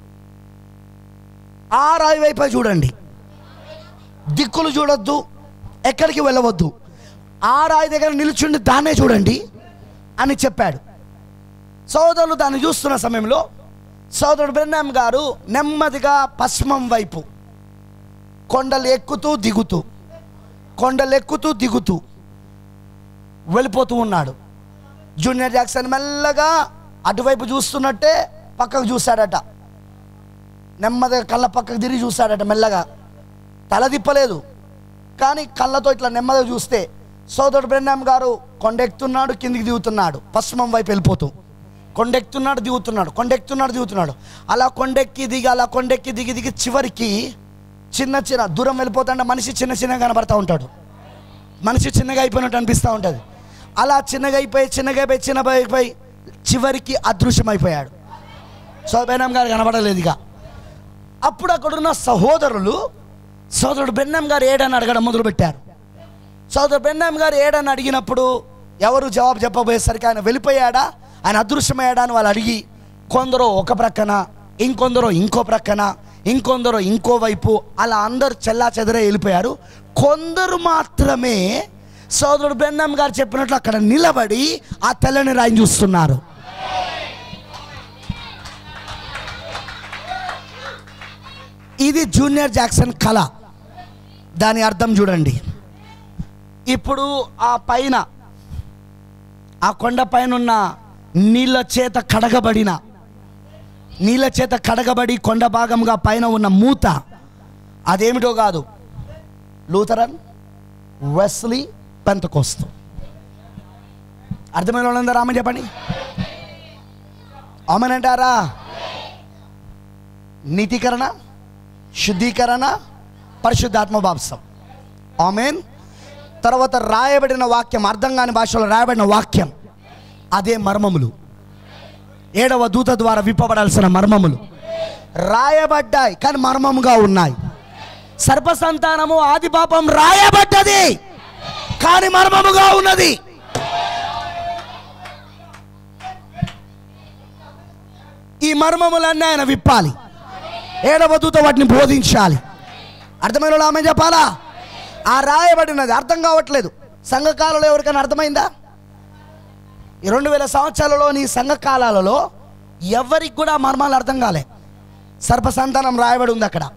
Speaker 1: ఆ రాయి వైపే చూడండి దిక్కులు చూడొద్దు ఎక్కడికి వెళ్ళవద్దు ఆ రాయి దగ్గర నిల్చుండి దాన్నే చూడండి అని చెప్పాడు సోదరులు దాన్ని చూస్తున్న సమయంలో సోదరుడు బ్రహ్నాం గారు నెమ్మదిగా పశ్చిమం వైపు కొండలు ఎక్కుతూ దిగుతూ కొండలు ఎక్కుతూ దిగుతూ వెళ్ళిపోతూ ఉన్నాడు జూనియర్ జాక్సన్ మెల్లగా అటువైపు చూస్తున్నట్టే పక్కకు చూశాడట నెమ్మదిగా కళ్ళ పక్కకు తిరిగి చూశాడట మెల్లగా తల తిప్పలేదు కానీ కళ్ళతో ఇట్లా నెమ్మదిగా చూస్తే సోదరుడు బ్రెన్నాం గారు కొండెక్కుతున్నాడు కిందికి దిగుతున్నాడు పశ్చిమం వైపు వెళ్ళిపోతూ కొండెక్కుతున్నాడు దిగుతున్నాడు కొండెక్కుతున్నాడు దిగుతున్నాడు అలా కొండెక్కి దిగి అలా కొండెక్కి దిగి దిగి చివరికి చిన్న చిన్న దూరం వెళ్ళిపోతుంటే మనిషి చిన్న చిన్నగా కనబడతా ఉంటాడు మనిషి చిన్నగా అయిపోయినట్టు అనిపిస్తూ ఉంటుంది అలా చిన్నగా అయిపోయి చిన్నగా అయిపోయి చిన్నగా అయిపోయి చివరికి అదృశ్యమైపోయాడు సో బెన్నం గారు కనబడలేదు ఇక అప్పుడు అక్కడున్న సహోదరులు సోదరుడు బెన్నం గారు ఏడని అడగడం మొదలుపెట్టారు సోదరు బెన్నం గారు ఏడని అడిగినప్పుడు ఎవరు జవాబు చెప్పబోయేసరికి ఆయన వెళ్ళిపోయాడా ఆయన అదృశ్యమయ్యాడా అని వాళ్ళు అడిగి కొందరు ఒక ప్రక్కన ఇంకొందరు ఇంకో ప్రక్కన ఇంకొందరు ఇంకో వైపు అలా అందరు చెల్లా చెదరే వెళ్ళిపోయారు కొందరు మాత్రమే సోదరుడు బెన్నం గారు చెప్పినట్లు అక్కడ నిలబడి ఆ తెల్లని రాయిని చూస్తున్నారు ఇది జూనియర్ జాక్సన్ కళ దాని అర్థం చూడండి ఇప్పుడు ఆ పైన ఆ కొండ పైన ఉన్న నీళ్ళ చేత కడగబడిన నీళ్ళ చేత కడగబడి కొండ భాగంగా పైన ఉన్న మూత అదేమిటో కాదు లూథరన్ వెస్లీ పెంతకోస్తు అర్థమైన వాళ్ళందరూ ఆమె చెప్పండి ఆమెనంటారా నీతీకరణ శుద్ధీకరణ పరిశుద్ధాత్మ బాప్సం ఆమెన్ తర్వాత రాయబడిన వాక్యం అర్థం కాని భాషలో రాయబడిన వాక్యం అదే మర్మములు ఏడవ దూత ద్వారా విప్పబడాల్సిన మర్మములు రాయబడ్డాయి కానీ మర్మముగా ఉన్నాయి సర్పసంతానము ఆది పాపం రాయబడ్డది కానీ మర్మముగా ఉన్నది ఈ మర్మములన్నీ ఆయన విప్పాలి ఏడవ దూత వాటిని బోధించాలి అర్థమైన వాళ్ళు ఆమె చెప్పాలా ఆ రాయబడినది అర్థం కావట్లేదు సంఘకాలలో ఎవరికైనా అర్థమైందా ఈ రెండు వేల సంవత్సరాలలో నీ సంఘకాలాలలో ఎవరికి కూడా ఆ మర్మాలు అర్థం కాలే సర్పసంతానం రాయబడి ఉంది అక్కడ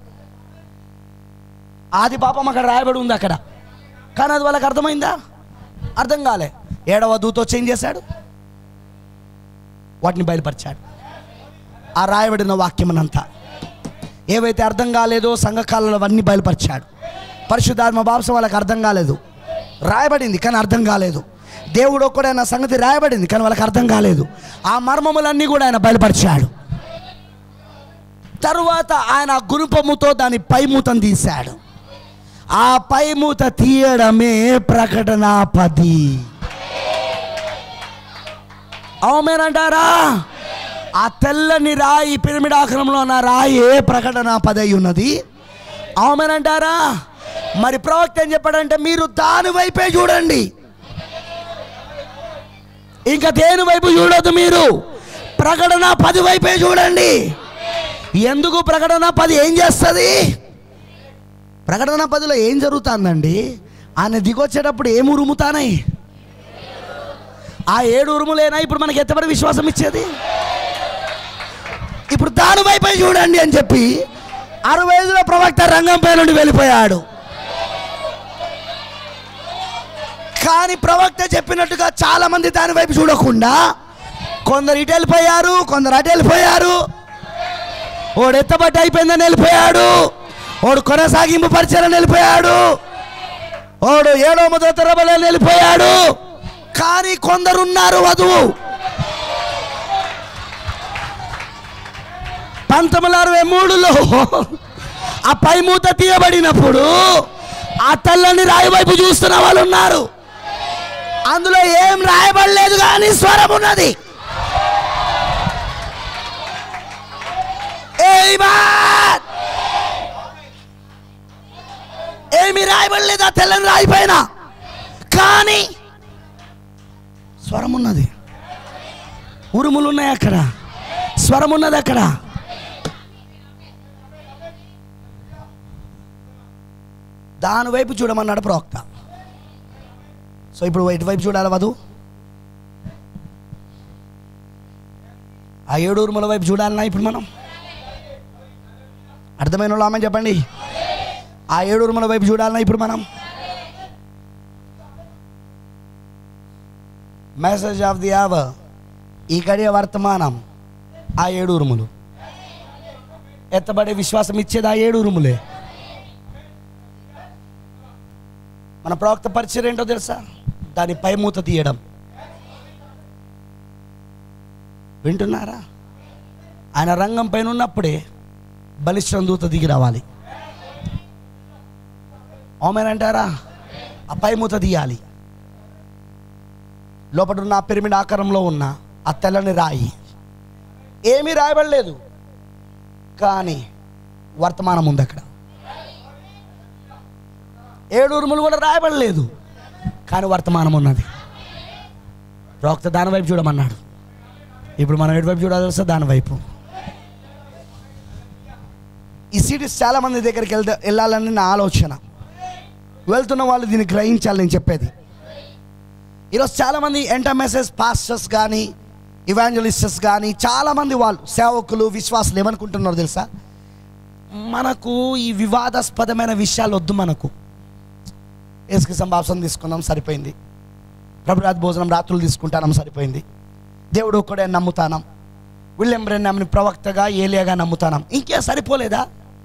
Speaker 1: ఆది పాపం అక్కడ రాయబడి ఉంది అక్కడ కానీ అది వాళ్ళకి అర్థమైందా అర్థం కాలే ఏడవ దూత వచ్చి ఏం చేశాడు వాటిని బయలుపరిచాడు ఆ రాయబడిన వాక్యమనంతా ఏవైతే అర్థం కాలేదో సంఘకాలలో అవన్నీ బయలుపరిచాడు పరిశుద్ధాత్మ బాంసం వాళ్ళకి అర్థం కాలేదు రాయబడింది కానీ అర్థం కాలేదు దేవుడు ఒక్కడైన సంగతి రాయబడింది కానీ వాళ్ళకి అర్థం కాలేదు ఆ మర్మములన్నీ కూడా ఆయన బయలుపరిచాడు తరువాత ఆయన గురుపముతో దాని పై మూతను తీశాడు ఆ పై మూత తీయడమే ప్రకటన పది అవమేనంటారా ఆ తెల్లని రాయి పిరమిడ్ ఆకారంలో ఉన్న రాయి ప్రకటన పది అయి ఉన్నది అవమేనంటారా మరి ప్రవక్త ఏం చెప్పాడంటే మీరు దాని వైపే చూడండి ఇంకా దేని వైపు చూడొద్దు మీరు ప్రకటన పది వైపే చూడండి ఎందుకు ప్రకటన పది ఏం చేస్తుంది ప్రకటన పదిలో ఏం జరుగుతుందండి ఆయన దిగొచ్చేటప్పుడు ఏం ఉరుముతానాయి ఆ ఏడు ఉరుములేనా ఇప్పుడు మనకి ఎత్తబడి విశ్వాసం ఇచ్చేది ఇప్పుడు దాని వైపే చూడండి అని చెప్పి అరవై ఐదులో ప్రవక్త రంగంపై నుండి వెళ్ళిపోయాడు కానీ ప్రవక్త చెప్పినట్టుగా చాలా మంది దాని వైపు చూడకుండా కొందరు ఇటు వెళ్ళిపోయారు కొందరు అటు వెళ్ళిపోయారు ఓడు ఎత్తబట్టి అయిపోయిందని వెళ్ళిపోయాడు ఓడు కొనసాగింపు పరిచయం వెళ్ళిపోయాడు ఓడు ఏడో మొదటి తరబలని వెళ్ళిపోయాడు కానీ కొందరు ఉన్నారు వధువు పంతొమ్మిది వందల అరవై మూడులో ఆ పై మూత తీయబడినప్పుడు ఆ తెల్లని రాయి వైపు చూస్తున్న వాళ్ళు ఉన్నారు అందులో ఏం రాయబడలేదు కానీ స్వరం ఉన్నది Amen. ఏమి రాయబడలేదు ఆ తెల్లని రాయి పైన కానీ స్వరం ఉన్నది ఉరుములు ఉన్నాయి అక్కడ స్వరం ఉన్నది అక్కడ దాని వైపు చూడమన్నాడు ప్రవక్త సో ఇప్పుడు ఎటువైపు చూడాలి వధు ఆ ఏడు ఉరుముల వైపు చూడాలన్నా ఇప్పుడు మనం అర్థమైన వాళ్ళు ఆమె చెప్పండి ఆ ఏడు ఉరుముల వైపు చూడాలన్నా ఇప్పుడు మనం మెసేజ్ ఆఫ్ ది అవర్ ఈ గడియ వర్తమానం ఆ ఏడు ఉరుములు ఎత్తబడే విశ్వాసం ఇచ్చేది ఆ ఏడు ఉరుములే మన ప్రవక్త పరిచయం ఏంటో తెలుసా దాని పై మూత తీయడం వింటున్నారా ఆయన రంగం పైన ఉన్నప్పుడే బలిష్టం దూత దిగి రావాలి అంటారా ఆ పై మూత తీయాలి లోపల ఉన్న ఆ పిరమిడ్ ఆకారంలో ఉన్న ఆ తెల్లని రాయి ఏమీ రాయబడలేదు కానీ వర్తమానం ఉంది అక్కడ ఏడు ఉరుములు కూడా రాయబడలేదు కానీ వర్తమానం ఉన్నది ప్రవక్త దాని వైపు చూడమన్నాడు ఇప్పుడు మనం ఎటువైపు చూడాలి తెలుసా దాని వైపు ఈ సిటీస్ చాలా మంది దగ్గరికి వెళ్తే వెళ్ళాలని నా ఆలోచన వెళ్తున్న వాళ్ళు దీన్ని గ్రహించాలి నేను చెప్పేది ఈరోజు చాలామంది ఎంటర్మెసెస్ పాస్టర్స్ కానీ ఇవాంజలిస్టర్స్ కానీ చాలామంది వాళ్ళు సేవకులు విశ్వాసులు ఏమనుకుంటున్నారు తెలుసా మనకు ఈ వివాదాస్పదమైన విషయాలు వద్దు మనకు ఏసుకి సంభాషణ తీసుకున్నాం సరిపోయింది ప్రభురాత్ భోజనం రాత్రులు తీసుకుంటానం సరిపోయింది దేవుడు ఒక్కడే నమ్ముతానం విలియం బ్రెన్నమ్ని ప్రవక్తగా ఏలియాగా నమ్ముతానం ఇంకే సరిపోలేదా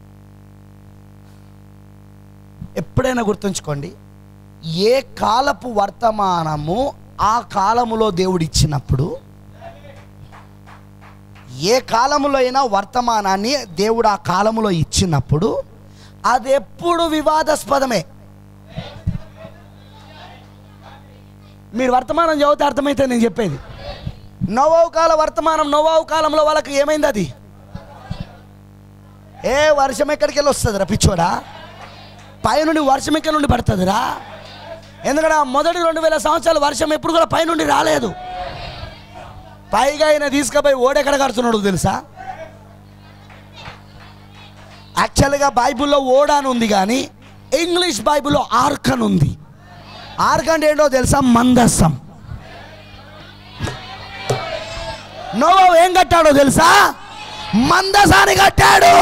Speaker 1: ఎప్పుడైనా గుర్తుంచుకోండి ఏ కాలపు వర్తమానము ఆ కాలములో దేవుడు ఇచ్చినప్పుడు ఏ కాలములో అయినా వర్తమానాన్ని దేవుడు ఆ కాలములో ఇచ్చినప్పుడు అది ఎప్పుడు వివాదాస్పదమే మీరు వర్తమానం చదివితే అర్థమైతే నేను చెప్పేది నోవావు కాల వర్తమానం నోవావు కాలంలో వాళ్ళకి ఏమైంది అది ఏ వర్షం ఎక్కడికి వెళ్ళి వస్తుందిరా పిచ్చోడా పైనుండి వర్షం ఎక్కడి నుండి పడుతుందిరా ఎందుకంటే ఆ మొదటి రెండు వేల సంవత్సరాల వర్షం ఎప్పుడు కూడా పైనుండి రాలేదు పైగా ఆయన తీసుకుపోయి ఓడెక్కడ కడుతున్నాడు తెలుసా యాక్చువల్గా బైబిల్లో ఓడ అని ఉంది కానీ ఇంగ్లీష్ బైబిల్లో ఆర్క్ అని ఉంది ఆర్క్ అంటే ఏంటో తెలుసా మందస్సం నోవో ఏం కట్టాడో తెలుసా మందసాన్ని కట్టాడు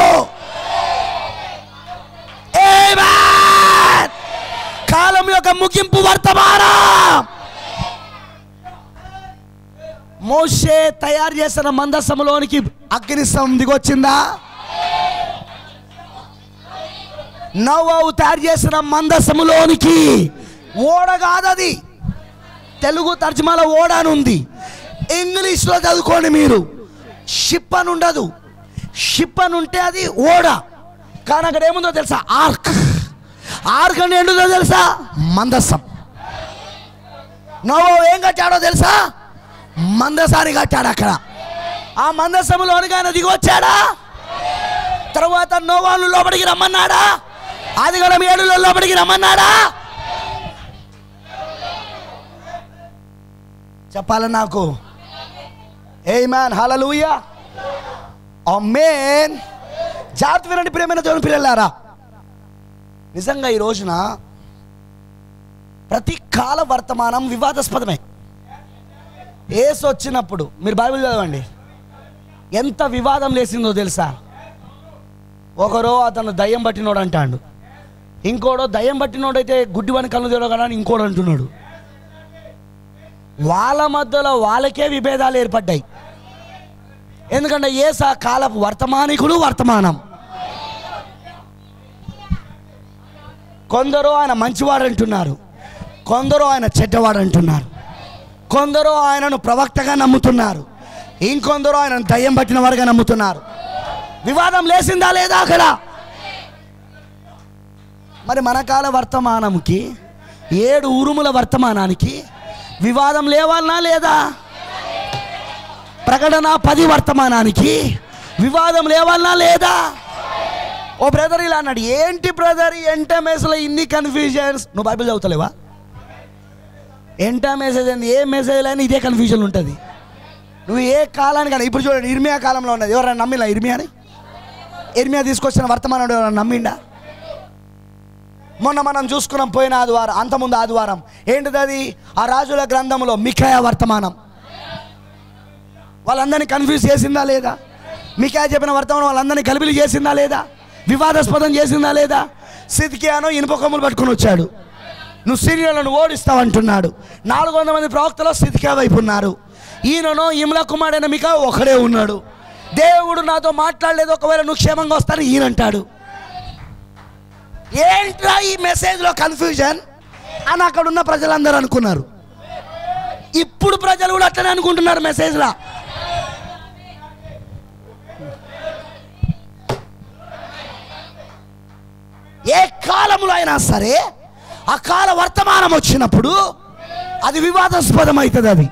Speaker 1: Amen. కాలం యొక్క ముగింపు వర్తమానం మోషే తయారు చేసిన మందసములోనికి అగ్నిస్తం దిగొచ్చిందా నవ్వు తయారు చేసిన మందసములోనికి ఓడ కాదది తెలుగు తర్జుమాలో ఓడ అని ఉంది ఇంగ్లీష్లో చదువుకోండి మీరు షిప్ అని ఉండదు షిప్ అని ఉంటే అది ఓడ కానీ అక్కడ ఏముందో తెలుసా ఆర్క్ ఆర్క్ అని ఏంటో తెలుసా మందసం నోవో ఏం కట్టాడో తెలుసా మందసాన్ని కట్టాడు అక్కడ ఆ మందసములోనికి ఆయన దిగి వచ్చాడా తర్వాత నోవాను లోపలికి రమ్మన్నాడా ఆదిగడం ఏడులో లోపలికి రమ్మన్నాడా చెప్పాలి నాకు ఏ మ్యాన్ హలలుయా మేన్ జాగ్రత్త వినండి ప్రేమైన దేవుని పిల్లలారా నిజంగా ఈ రోజున ప్రతి కాల వర్తమానం వివాదాస్పదమే ఏసు వచ్చినప్పుడు మీరు బైబిల్ చదవండి ఎంత వివాదం లేసిందో తెలుసా ఒకరో అతను దయ్యం పట్టినోడు అంటాడు ఇంకోడో దయ్యం పట్టినోడైతే గుడ్డివాని కళ్ళు తెరవ కదా అని ఇంకోడు అంటున్నాడు వాళ్ళ మధ్యలో వాళ్ళకే విభేదాలు ఏర్పడ్డాయి ఎందుకంటే ఏసా కాలపు వర్తమానికుడు వర్తమానం కొందరు ఆయన మంచివాడు అంటున్నారు కొందరు ఆయన చెడ్డవాడు అంటున్నారు కొందరు ఆయనను ప్రవక్తగా నమ్ముతున్నారు ఇంకొందరు ఆయనను దయ్యం పట్టిన వారుగా నమ్ముతున్నారు వివాదం లేసిందా లేదా అక్కడ మరి మన కాల వర్తమానంకి ఏడు ఉరుముల వర్తమానానికి వివాదం లేవాలనా లేదా ప్రకటన పది వర్తమానానికి వివాదం లేవాలనా లేదా ఓ బ్రదర్ ఇలా అన్నాడు ఏంటి బ్రదర్ ఎంటమేస్లో ఇన్ని కన్ఫ్యూజన్స్ నువ్వు బైబిల్ చదువుతలేవా ఎంటా మెసేజ్ అని ఏ మెసేజ్ అయినా ఇదే కన్ఫ్యూజన్ ఉంటుంది నువ్వు ఏ కాలానికైనా ఇప్పుడు చూడండి ఇర్మియా కాలంలో ఉన్నది ఎవరైనా నమ్మిలా ఇర్మియాని ఇర్మియా తీసుకొచ్చిన వర్తమానం ఎవరైనా నమ్మిండా మొన్న మనం చూసుకున్నాం పోయిన ఆదివారం అంతముందు ఆదివారం ఏంటిది అది ఆ రాజుల గ్రంథంలో మిఖాయ వర్తమానం వాళ్ళందరినీ కన్ఫ్యూజ్ చేసిందా లేదా మిఖాయ చెప్పిన వర్తమానం వాళ్ళందరినీ కలిపిలి చేసిందా లేదా వివాదాస్పదం చేసిందా లేదా సిద్కియానో ఇనుప కొమ్ములు పట్టుకొని వచ్చాడు నువ్వు సిరియలను ఓడిస్తావంటున్నాడు నాలుగు వందల మంది ప్రవక్తలు సిద్కియా వైపు ఉన్నారు ఈయనను ఇమ్లా కుమారుడైన మికా ఒకడే ఉన్నాడు దేవుడు నాతో మాట్లాడలేదు ఒకవేళ నువ్వు క్షేమంగా వస్తాను ఈయనంటాడు ఏంట్రా ఈ మెసేజ్లో కన్ఫ్యూజన్ అని అక్కడ ఉన్న ప్రజలందరూ అనుకున్నారు ఇప్పుడు ప్రజలు కూడా అట్లనే అనుకుంటున్నారు మెసేజ్లా ఏ కాలంలో అయినా సరే ఆ కాల వర్తమానం వచ్చినప్పుడు అది వివాదాస్పదం అవుతుంది అది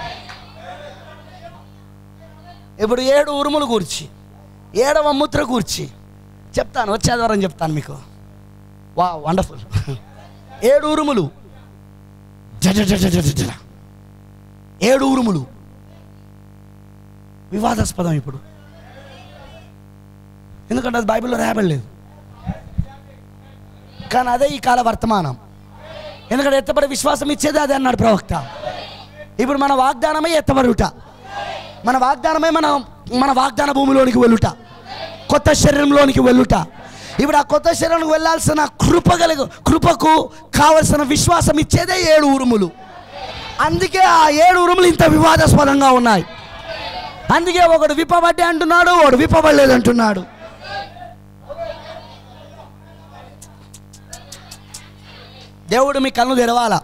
Speaker 1: ఇప్పుడు ఏడు ఉరుములు కూర్చి ఏడవ ముద్ర కూర్చి చెప్తాను వచ్చే ఆదివారం చెప్తాను మీకు వా వండర్ఫుల్ ఏడు ఉరుములు జజ జజ జజ జజ. ఏడు ఉరుములు వివాదాస్పదం ఇప్పుడు ఎందుకంటే అది బైబిల్లో రాయబడలేదు కానీ అదే ఈ కాల వర్తమానం ఎందుకంటే ఎత్తబడి విశ్వాసం ఇచ్చేది అదే అన్నాడు ప్రవక్త ఇప్పుడు మన వాగ్దానమే ఎత్తబడుట మన వాగ్దానమే మన మన వాగ్దాన భూమిలోనికి వెళ్ళుట కొత్త శరీరంలోనికి వెళ్ళుట ఇప్పుడు ఆ కొత్త శరీరానికి వెళ్ళాల్సిన కృప కలిగి కృపకు కావలసిన విశ్వాసం ఇచ్చేదే ఏడు ఉరుములు అందుకే ఆ ఏడు ఉరుములు ఇంత వివాదాస్పదంగా ఉన్నాయి అందుకే ఒకడు విప్పబడ్డే అంటున్నాడు ఒకడు విప్పబడలేదు అంటున్నాడు దేవుడు మీ కళ్ళు తెరవాలా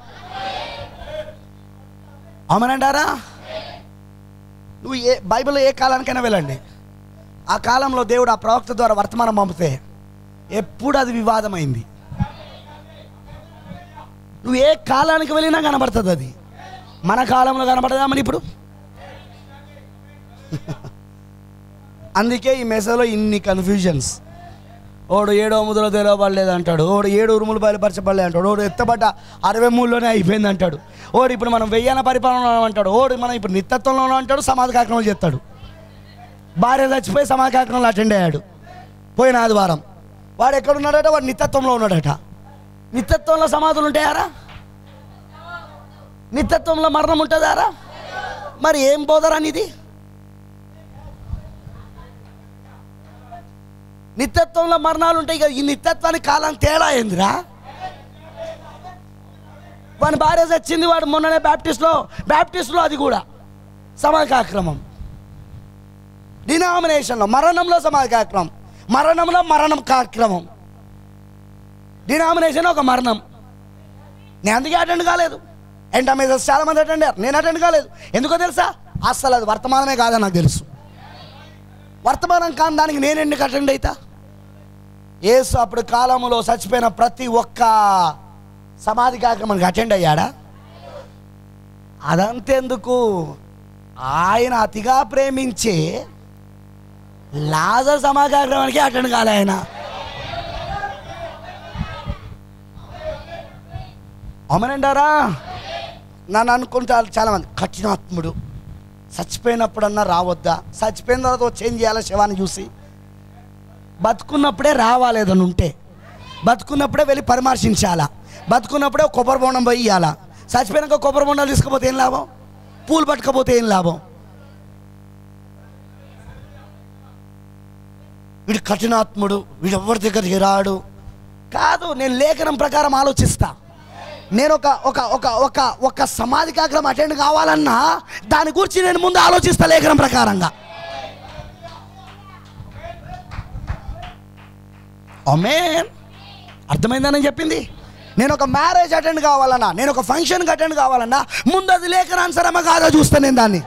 Speaker 1: అవునంటారా నువ్వు ఏ బైబిల్లో ఏ కాలానికైనా వెళ్ళండి ఆ కాలంలో దేవుడు ఆ ప్రవక్త ద్వారా వర్తమానం పంపితే ఎప్పుడు అది వివాదమైంది నువ్వు ఏ కాలానికి వెళ్ళినా కనబడుతుంది అది మన కాలంలో కనబడదా మరి ఇప్పుడు అందుకే ఈ మెసేజ్లో ఇన్ని కన్ఫ్యూజన్స్ ఓడు ఏడో ముద్రలో తెరవబడలేదు అంటాడు ఓడు ఏడు ఉరుములు బయలుపరచబడలేదు అంటాడు ఓడు ఎత్తబడ్డ అరవై మూడులోనే అయిపోయింది అంటాడు ఓడు ఇప్పుడు మనం వెయ్యాన పరిపాలన అంటాడు ఓడు మనం ఇప్పుడు నిత్యత్వంలో అంటాడు సమాధి కార్యక్రమాలు చేస్తాడు భార్య చచ్చిపోయి సమాధి కార్యక్రమాలు అటెండ్ అయ్యాడు పోయిన ఆదివారం వాడు ఎక్కడున్నాడట వాడు నిత్యత్వంలో ఉన్నాడట నిత్యత్వంలో సమాధులు ఉంటాయారా నిత్యత్వంలో మరణం ఉంటుందారా మరి ఏం బోధరా ఇది నిత్యత్వంలో మరణాలు ఉంటాయి కదా ఈ నిత్యత్వానికి కాలం తేడా ఏందిరా వాని భార్య చచ్చింది వాడు మొన్ననే బ్యాప్టిస్ట్లో బ్యాప్టిస్ట్లో అది కూడా సమాధి కార్యక్రమం డినామినేషన్లో మరణంలో సమాధి కార్యక్రమం మరణంలో మరణం కార్యక్రమం డినామినేషన్ ఒక మరణం నేను అందుకే అటెండ్ కాలేదు ఎంట మెసేజ్ చాలా మంది అటెండ్ అయ్యారు నేను అటెండ్ కాలేదు ఎందుకో తెలుసా అస్సలు అది వర్తమానమే కాదని నాకు తెలుసు వర్తమానం కాని దానికి నేను ఎందుకు అటెండ్ అవుతా యేసు అప్పుడు కాలంలో చచ్చిపోయిన ప్రతి ఒక్క సమాధి కార్యక్రమానికి అటెండ్ అయ్యాడా అదంతెందుకు ఆయన అతిగా ప్రేమించే లాజర్ సమాధి కార్యక్రమానికి అటెండ్ కాలే ఆయన అమనంటారా నన్ను అనుకుంటారు చాలామంది కఠినాత్ముడు చచ్చిపోయినప్పుడన్నా రావద్దా చచ్చిపోయిన తర్వాత వచ్చి ఏం చేయాలి శవాన్ని చూసి బతుకున్నప్పుడే రావాలి ఏదైనా ఉంటే బతుకున్నప్పుడే వెళ్ళి పరామర్శించాలా బతుకున్నప్పుడే ఒక కొబ్బరి బొండం పోయి ఇవ్వాలా చచ్చిపోయినాక కొబ్బరి బొండాలు తీసుకపోతే ఏం లాభం పూలు పట్టుకపోతే ఏం లాభం వీడు కఠినాత్ముడు వీడు ఎవరి దగ్గరికి రాడు కాదు నేను లేఖనం ప్రకారం ఆలోచిస్తా నేను ఒక ఒక ఒక ఒక ఒక సమాధి కార్యక్రమం అటెండ్ కావాలన్నా దాని గురించి నేను ముందు ఆలోచిస్తా లేఖనం ప్రకారంగా అమేన్ అర్థమైందని చెప్పింది నేను ఒక మ్యారేజ్ అటెండ్ కావాలన్నా నేను ఒక ఫంక్షన్కి అటెండ్ కావాలన్నా ముందు అది లేఖనానుసరమా కాదా చూస్తాను నేను దాన్ని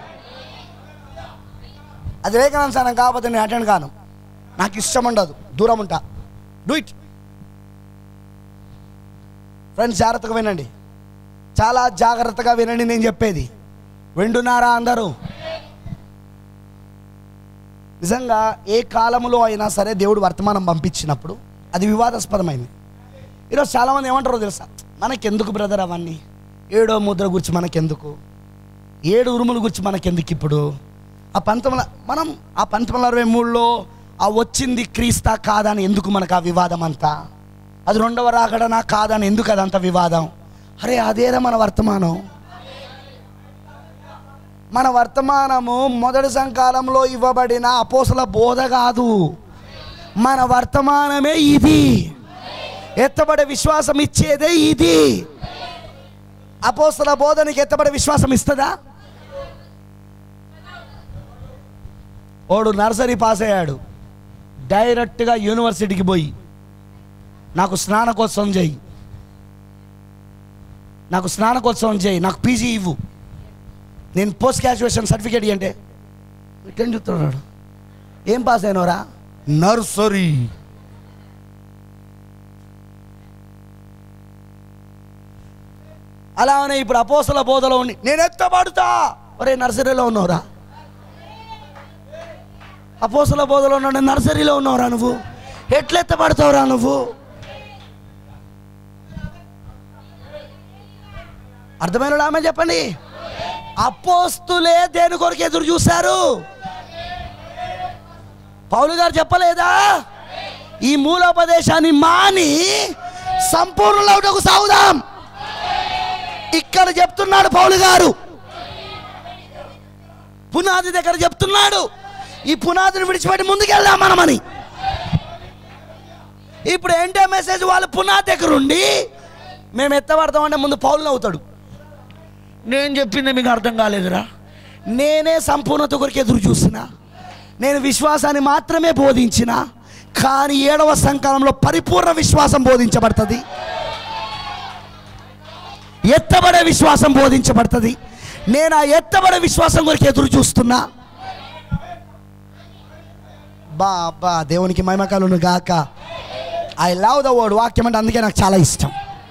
Speaker 1: అది లేఖనానుసారం కాకపోతే నేను అటెండ్ కాను నాకు ఇష్టం ఉండదు దూరం ఉంటా డూ ఇట్ ఫ్రెండ్స్ జాగ్రత్తగా వినండి చాలా జాగ్రత్తగా వినండి నేను చెప్పేది వింటున్నారా అందరూ నిజంగా ఏ కాలంలో అయినా సరే దేవుడు వర్తమానం పంపించినప్పుడు అది వివాదాస్పదమైంది ఈరోజు చాలామంది ఏమంటారో తెలుసా మనకెందుకు బ్రదర్ అవన్నీ ఏడో ముద్ర గురించి మనకెందుకు ఏడు ఉరుముల గురించి మనకెందుకు ఇప్పుడు ఆ పంతొమ్మిది మనం ఆ పంతొమ్మిది వందల అరవై మూడులో ఆ వచ్చింది క్రీస్తా కాదా అని ఎందుకు మనకు ఆ వివాదం అంతా అది రెండవ రాకడనా కాదని ఎందుకు అదంత వివాదం అరే అదేరా మన వర్తమానం మన వర్తమానము మొదటి సంకాలంలో ఇవ్వబడిన అపోసల బోధ కాదు మన వర్తమానమే ఇది ఎత్తబడే విశ్వాసం ఇచ్చేదే ఇది అపోసల బోధనకి ఎత్తబడే విశ్వాసం ఇస్తుందా వాడు నర్సరీ పాస్ అయ్యాడు డైరెక్ట్గా యూనివర్సిటీకి పోయి నాకు స్నానకోత్సవం చేయి నాకు స్నానకోత్సవం చేయి నాకు పీజీ ఇవ్వు నేను పోస్ట్ గ్రాడ్యుయేషన్ సర్టిఫికేట్ అంటే ఇట్టని చెప్తున్నాడు ఏం పాస్ అయినవరా నర్సరీ అలానే ఇప్పుడు అపోసల బోధలో ఉండి నేను ఎత్తబడుతా ఒరే నర్సరీలో ఉన్నావురా అపోసల బోధలో ఉన్నాడు నర్సరీలో ఉన్నావురా నువ్వు ఎట్లా ఎత్తబడతావురా నువ్వు అర్థమైన ఆమె చెప్పండి అపోస్తులే దేని కొరకు ఎదురు చూశారు పౌలు గారు చెప్పలేదా ఈ మూలోపదేశాన్ని మాని సంపూర్ణ లౌటకు సాగుదాం ఇక్కడ చెప్తున్నాడు పౌలు గారు పునాది దగ్గర చెప్తున్నాడు ఈ పునాదిని విడిచిపెట్టి ముందుకెళ్దాం మనమని ఇప్పుడు ఏంటో మెసేజ్ వాళ్ళు పునాది దగ్గర ఉండి మేము ఎత్తబడతామంటే ముందు పౌలు అవుతాడు నేను చెప్పింది మీకు అర్థం కాలేదురా నేనే సంపూర్ణత కొరకు ఎదురు చూసిన నేను విశ్వాసాన్ని మాత్రమే బోధించిన కానీ ఏడవ సంకాలంలో పరిపూర్ణ విశ్వాసం బోధించబడుతుంది ఎత్తబడే విశ్వాసం బోధించబడుతుంది నేను ఆ ఎత్తబడే విశ్వాసం కొరకు ఎదురు చూస్తున్నా బా బా దేవునికి మహిమకలును గాక ఐ లవ్ ద వర్డ్ వాక్యం అంటే అందుకే నాకు చాలా ఇష్టం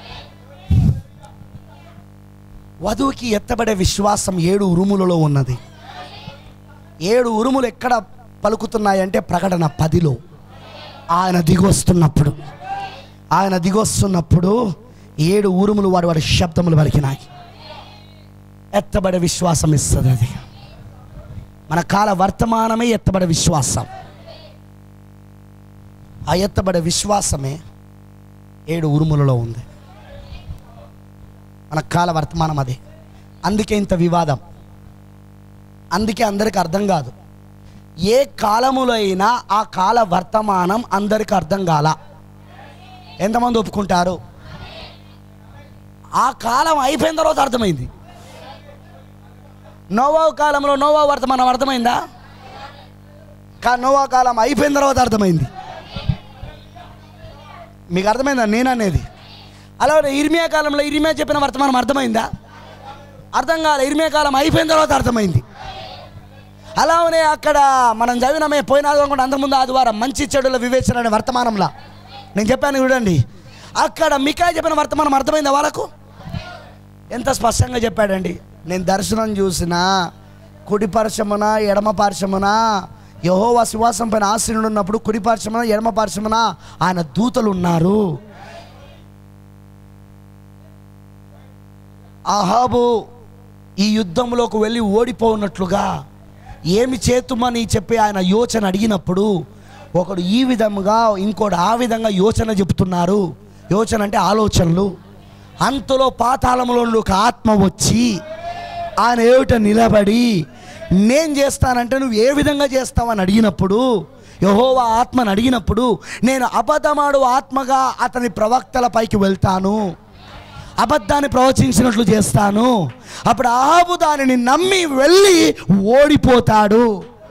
Speaker 1: వధువుకి ఎత్తబడే విశ్వాసం ఏడు ఉరుములలో ఉన్నది ఏడు ఉరుములు ఎక్కడ పలుకుతున్నాయంటే ప్రకటన పదిలో ఆయన దిగొస్తున్నప్పుడు ఆయన దిగొస్తున్నప్పుడు ఏడు ఉరుములు వాడు వాడి శబ్దములు పలికినాయి ఎత్తబడే విశ్వాసం ఇస్తుంది అది మన కాల వర్తమానమే ఎత్తబడే విశ్వాసం ఆ ఎత్తబడే విశ్వాసమే ఏడు ఉరుములలో ఉంది మన కాల వర్తమానం అదే అందుకే ఇంత వివాదం అందుకే అందరికి అర్థం కాదు ఏ కాలములో అయినా ఆ కాల వర్తమానం అందరికి అర్థం కాల ఎంతమంది ఒప్పుకుంటారు ఆ కాలం అయిపోయిన తర్వాత అర్థమైంది నోవా కాలంలో నోవా వర్తమానం అర్థమైందా కా నోవా కాలం అయిపోయిన తర్వాత అర్థమైంది మీకు అర్థమైందా నేను అనేది అలాగే ఇర్మియా కాలంలో ఇర్మియా చెప్పిన వర్తమానం అర్థమైందా అర్థం కాలే ఇర్మియా కాలం అయిపోయిన తర్వాత అర్థమైంది అలానే అక్కడ మనం చదివినమే పోయిన ఆదివారం అంతకుముందు ఆదివారం మంచి చెడుల వివేచన అనే వర్తమానంలా నేను చెప్పాను చూడండి అక్కడ మికాయ చెప్పిన వర్తమానం అర్థమైందా వాళ్ళకు ఎంత స్పష్టంగా చెప్పాడండి నేను దర్శనం చూసిన కుడి పార్శ్వమున ఎడమ పార్శ్వమున యహోవా శివాసం పైన ఆశీనుడు ఉన్నప్పుడు కుడి పార్శ్వమున ఎడమ పార్శ్వమున ఆయన దూతలు ఉన్నారు అహాబు ఈ యుద్ధంలోకి వెళ్ళి ఓడిపోనట్లుగా ఏమి చేతుమని చెప్పి ఆయన యోచన అడిగినప్పుడు ఒకడు ఈ విధముగా ఇంకోటి ఆ విధంగా యోచన చెప్తున్నారు యోచన అంటే ఆలోచనలు అంతలో పాతాళంలో నుండి ఒక ఆత్మ వచ్చి ఆయన ఏమిట నిలబడి నేను చేస్తానంటే నువ్వు ఏ విధంగా చేస్తావని అడిగినప్పుడు యహోవా ఆత్మని అడిగినప్పుడు నేను అబద్ధమాడు ఆత్మగా అతని ప్రవక్తల పైకి వెళ్తాను అబద్ధాన్ని ప్రవచించినట్లు చేస్తాను అప్పుడు ఆహాబు దానిని నమ్మి వెళ్ళి ఓడిపోతాడు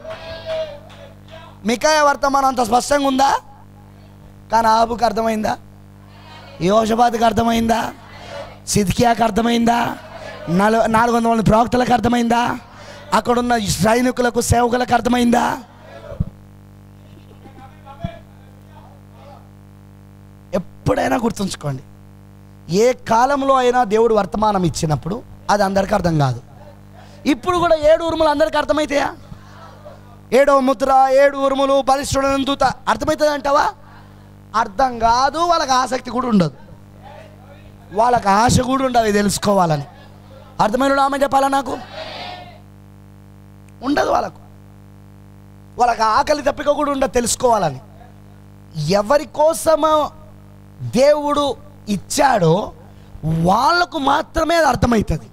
Speaker 1: మికాయ వర్తమానం అంత స్పష్టంగా ఉందా కానీ ఆహాబుకి అర్థమైందా యోషబాద్కి అర్థమైందా సిద్కియాకి అర్థమైందా నాలుగు నాలుగు వందల మంది ప్రవక్తలకు అర్థమైందా అక్కడున్న సైనికులకు సేవకులకు అర్థమైందా ఎప్పుడైనా గుర్తుంచుకోండి ఏ కాలంలో అయినా దేవుడు వర్తమానం ఇచ్చినప్పుడు అది అందరికీ అర్థం కాదు ఇప్పుడు కూడా ఏడు ఉరుములు అందరికీ అర్థమవుతాయా ఏడవ ముద్ర ఏడు ఉరుములు బలిష్ఠుడైన దూత అర్థమవుతుంది అంటావా అర్థం కాదు వాళ్ళకి ఆసక్తి కూడా ఉండదు వాళ్ళకి ఆశ కూడా ఉండదు అవి తెలుసుకోవాలని అర్థమైన ఆమె చెప్పాలా నాకు ఉండదు వాళ్ళకు వాళ్ళకి ఆకలి తప్పిక కూడా ఉండదు తెలుసుకోవాలని ఎవరి కోసమో దేవుడు ఇచ్చాడో వాళ్ళకు మాత్రమే అది అర్థమవుతుంది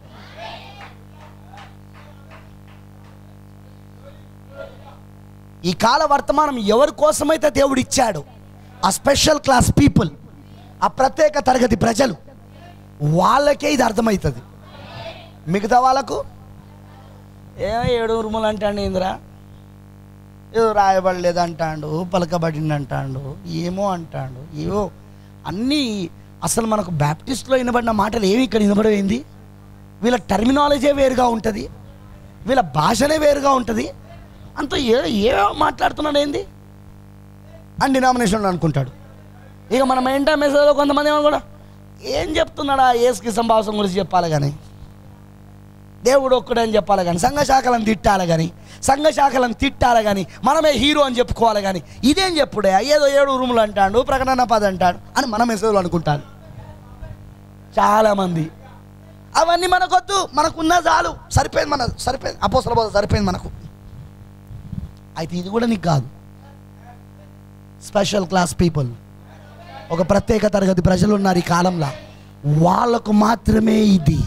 Speaker 1: ఈ కాల వర్తమానం ఎవరి కోసమైతే దేవుడు ఇచ్చాడో ఆ స్పెషల్ క్లాస్ పీపుల్ ఆ ప్రత్యేక తరగతి ప్రజలు వాళ్ళకే ఇది అర్థమవుతుంది మిగతా వాళ్ళకు ఏ ఏడు ఉరుములు అంటాడు ఇందిరా ఏదో రాయబడలేదు అంటాడు పలకబడింది అంటాడు ఏమో అంటాడు ఏవో అన్నీ అసలు మనకు బ్యాప్టిస్ట్లో వినబడిన మాటలు ఏమి ఇక్కడ వినబడేది వీళ్ళ టర్మినాలజీ వేరుగా ఉంటుంది వీళ్ళ భాషనే వేరుగా ఉంటుంది అంత ఏ ఏ మాట్లాడుతున్నాడు ఏంది అని డినామినేషన్ అనుకుంటాడు ఇక మనం ఏంటా మెసేజ్లో కొంతమంది ఏమో కూడా ఏం చెప్తున్నాడా ఏసుకి సంభాషణ గురించి చెప్పాలి కానీ దేవుడు ఒక్కడని చెప్పాలి కానీ సంఘ శాఖలను తిట్టాలి కానీ సంఘ శాఖలను తిట్టాలి కానీ మనమే హీరో అని చెప్పుకోవాలి కానీ ఇదేం చెప్పుడే ఏదో ఏడు రూములు అంటాడు ప్రకటన పద అంటాడు అని మన మెసేజ్లో అనుకుంటాను చాలామంది అవన్నీ మనకొద్దు మనకున్న చాలు సరిపోయింది మన సరిపోయింది అపోసల బోధ సరిపోయింది మనకు అయితే ఇది కూడా నీకు కాదు స్పెషల్ క్లాస్ పీపుల్ ఒక ప్రత్యేక తరగతి ప్రజలు ఉన్నారు ఈ కాలంలో వాళ్ళకు మాత్రమే ఇది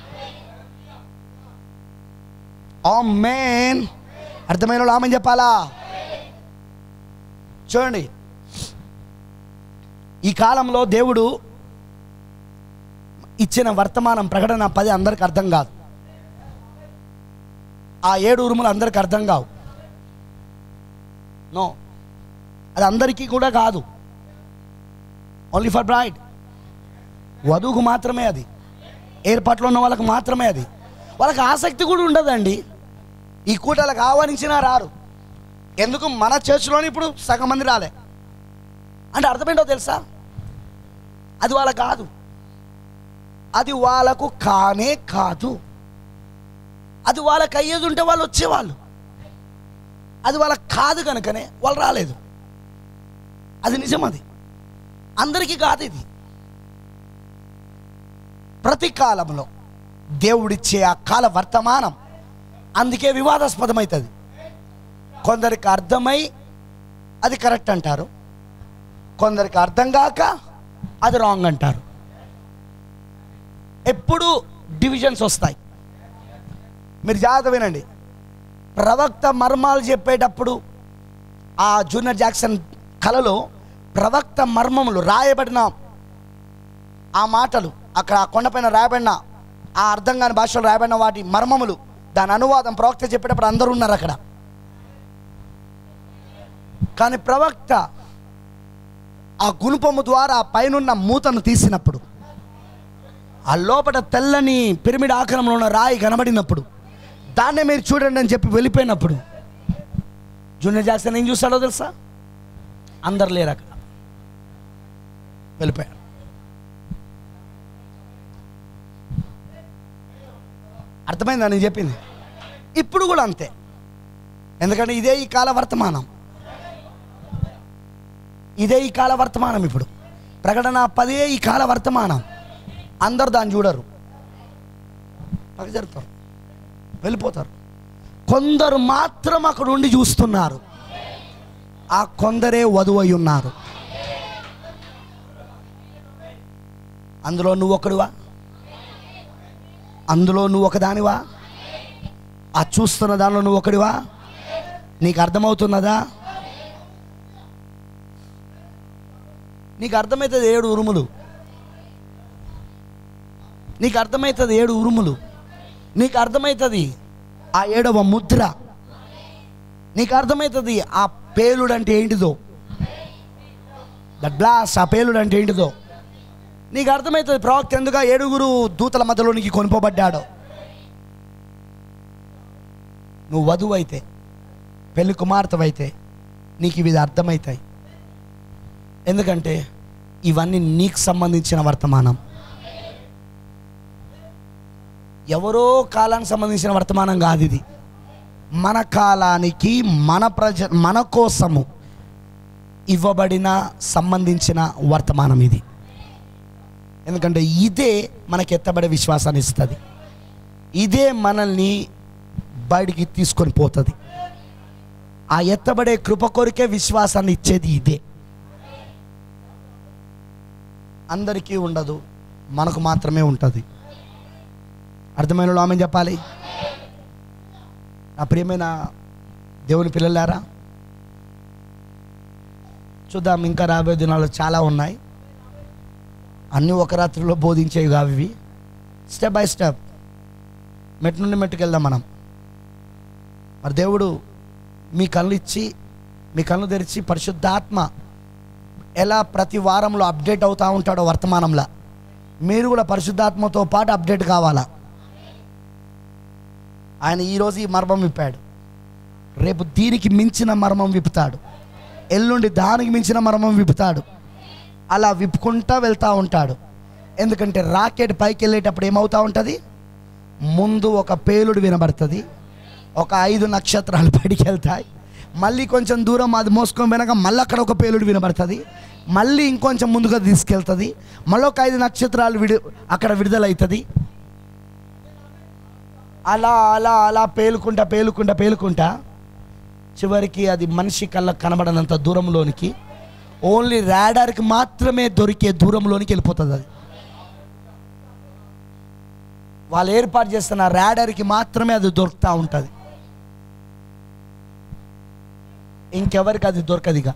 Speaker 1: ఆ మేన్ అర్థమైన వాళ్ళు ఆమె చెప్పాలా చూడండి ఈ కాలంలో దేవుడు ఇచ్చిన వర్తమానం ప్రకటన పది అందరికి అర్థం కాదు ఆ ఏడు ఉరుములు అందరికి అర్థం కావు నో అది అందరికీ కూడా కాదు ఓన్లీ ఫర్ బ్రైడ్ వధువుకు మాత్రమే అది ఏర్పాట్లో ఉన్న వాళ్ళకి మాత్రమే అది వాళ్ళకి ఆసక్తి కూడా ఉండదండి ఈ కూటలకు ఆహ్వానించినా రారు ఎందుకు మన చర్చిలోని ఇప్పుడు సగం మంది రాలే అంటే అర్థమేంటో తెలుసా అది వాళ్ళ కాదు అది వాళ్ళకు కానే కాదు అది వాళ్ళకి అయ్యేది ఉంటే వాళ్ళు వచ్చేవాళ్ళు అది వాళ్ళకి కాదు కనుకనే వాళ్ళు రాలేదు అది నిజం అది అందరికీ కాదు ఇది ప్రతి కాలంలో దేవుడిచ్చే ఆ కాల వర్తమానం అందుకే వివాదాస్పదమవుతుంది కొందరికి అర్థమై అది కరెక్ట్ అంటారు కొందరికి అర్థం కాక అది రాంగ్ అంటారు ఎప్పుడు డివిజన్స్ వస్తాయి మీరు జాగ్రత్త వినండి ప్రవక్త మర్మాలు చెప్పేటప్పుడు ఆ జూనియర్ జాక్సన్ కళలో ప్రవక్త మర్మములు రాయబడిన ఆ మాటలు అక్కడ ఆ కొండపైన రాయబడిన ఆ అర్థం కాని భాషలో రాయబడిన వాటి మర్మములు దాని అనువాదం ప్రవక్త చెప్పేటప్పుడు అందరూ ఉన్నారు అక్కడ కానీ ప్రవక్త ఆ గుణపము ద్వారా పైనున్న మూతను తీసినప్పుడు ఆ లోపల తెల్లని పిరమిడ్ ఆకారంలో ఉన్న రాయి కనబడినప్పుడు దాన్నే మీరు చూడండి అని చెప్పి వెళ్ళిపోయినప్పుడు జూనియర్ జాక్సన్ ఏం చూస్తాడో తెలుసా అందరు లేరు అక్కడ వెళ్ళిపోయాడు అర్థమైందా నేను చెప్పింది ఇప్పుడు కూడా అంతే ఎందుకంటే ఇదే ఈ కాల వర్తమానం ఇదే ఈ కాల వర్తమానం ఇప్పుడు ప్రకటన పదే ఈ కాల వర్తమానం అందరు దాన్ని చూడరు పక్క జరుపుతారు వెళ్ళిపోతారు కొందరు మాత్రం అక్కడ ఉండి చూస్తున్నారు ఆ కొందరే వధువు అయి ఉన్నారు అందులో నువ్వు ఒకడువా అందులో నువ్వు ఒకదానివా ఆ చూస్తున్న దానిలో నువ్వు ఒకడివా నీకు అర్థమవుతున్నదా నీకు అర్థమవుతుంది ఏడు ఉరుములు నీకు అర్థమవుతుంది ఏడు ఉరుములు నీకు అర్థమవుతుంది ఆ ఏడవ ముద్ర నీకు అర్థమవుతుంది ఆ పేలుడు అంటే ఏంటిదో ద బ్లాస్ ఆ పేలుడు అంటే ఏంటిదో నీకు అర్థమవుతుంది ప్రవక్త ఎందుకు ఆ ఏడుగురు దూతల మధ్యలోనికి కొనుకోబడ్డాడో నువ్వు వధువు అయితే పెళ్లి కుమార్తెవైతే నీకు ఇవి అర్థమవుతాయి ఎందుకంటే ఇవన్నీ నీకు సంబంధించిన వర్తమానం ఎవరో కాలానికి సంబంధించిన వర్తమానం కాదు ఇది మన కాలానికి మన ప్రజ మన కోసము ఇవ్వబడిన సంబంధించిన వర్తమానం ఇది ఎందుకంటే ఇదే మనకి ఎత్తబడే విశ్వాసాన్ని ఇస్తుంది ఇదే మనల్ని బయటికి తీసుకొని పోతుంది ఆ ఎత్తబడే కృప కొరికే విశ్వాసాన్ని ఇచ్చేది ఇదే అందరికీ ఉండదు మనకు మాత్రమే ఉంటుంది అర్థమైన వాళ్ళు ఆమె చెప్పాలి నా ప్రియమైన దేవుని పిల్లలారా చూద్దాం ఇంకా రాబోయే దినాలు చాలా ఉన్నాయి అన్నీ ఒక రాత్రిలో బోధించేవి కావు ఇవి స్టెప్ బై స్టెప్ మెట్టు నుండి మెట్టుకు వెళ్దాం మనం మరి దేవుడు మీ కళ్ళు ఇచ్చి మీ కళ్ళు తెరిచి పరిశుద్ధాత్మ ఎలా ప్రతి వారంలో అప్డేట్ అవుతూ ఉంటాడో వర్తమానంలో మీరు కూడా పరిశుద్ధాత్మతో పాటు అప్డేట్ కావాలా ఆయన ఈరోజు ఈ మర్మం విప్పాడు రేపు దీనికి మించిన మర్మం విప్పుతాడు ఎల్లుండి దానికి మించిన మర్మం విప్పుతాడు అలా విప్పుకుంటా వెళ్తూ ఉంటాడు ఎందుకంటే రాకెట్ పైకి వెళ్ళేటప్పుడు ఏమవుతూ ఉంటుంది ముందు ఒక పేలుడు వినబడుతుంది ఒక ఐదు నక్షత్రాలు పైకి వెళ్తాయి మళ్ళీ కొంచెం దూరం అది మోసుకొని వెనక మళ్ళీ అక్కడ ఒక పేలుడు వినబడుతుంది మళ్ళీ ఇంకొంచెం ముందుగా తీసుకెళ్తుంది మళ్ళీ ఒక ఐదు నక్షత్రాలు విడి అక్కడ విడుదలవుతుంది అలా అలా అలా పేలుకుంటా పేలుకుంటా పేలుకుంటా చివరికి అది మనిషి కళ్ళకు కనబడనంత దూరంలోనికి ఓన్లీ రాడార్కి మాత్రమే దొరికే దూరంలోనికి వెళ్ళిపోతుంది అది వాళ్ళు ఏర్పాటు చేస్తున్న రాడార్కి మాత్రమే అది దొరుకుతూ ఉంటుంది ఇంకెవరికి అది దొరకదు ఇక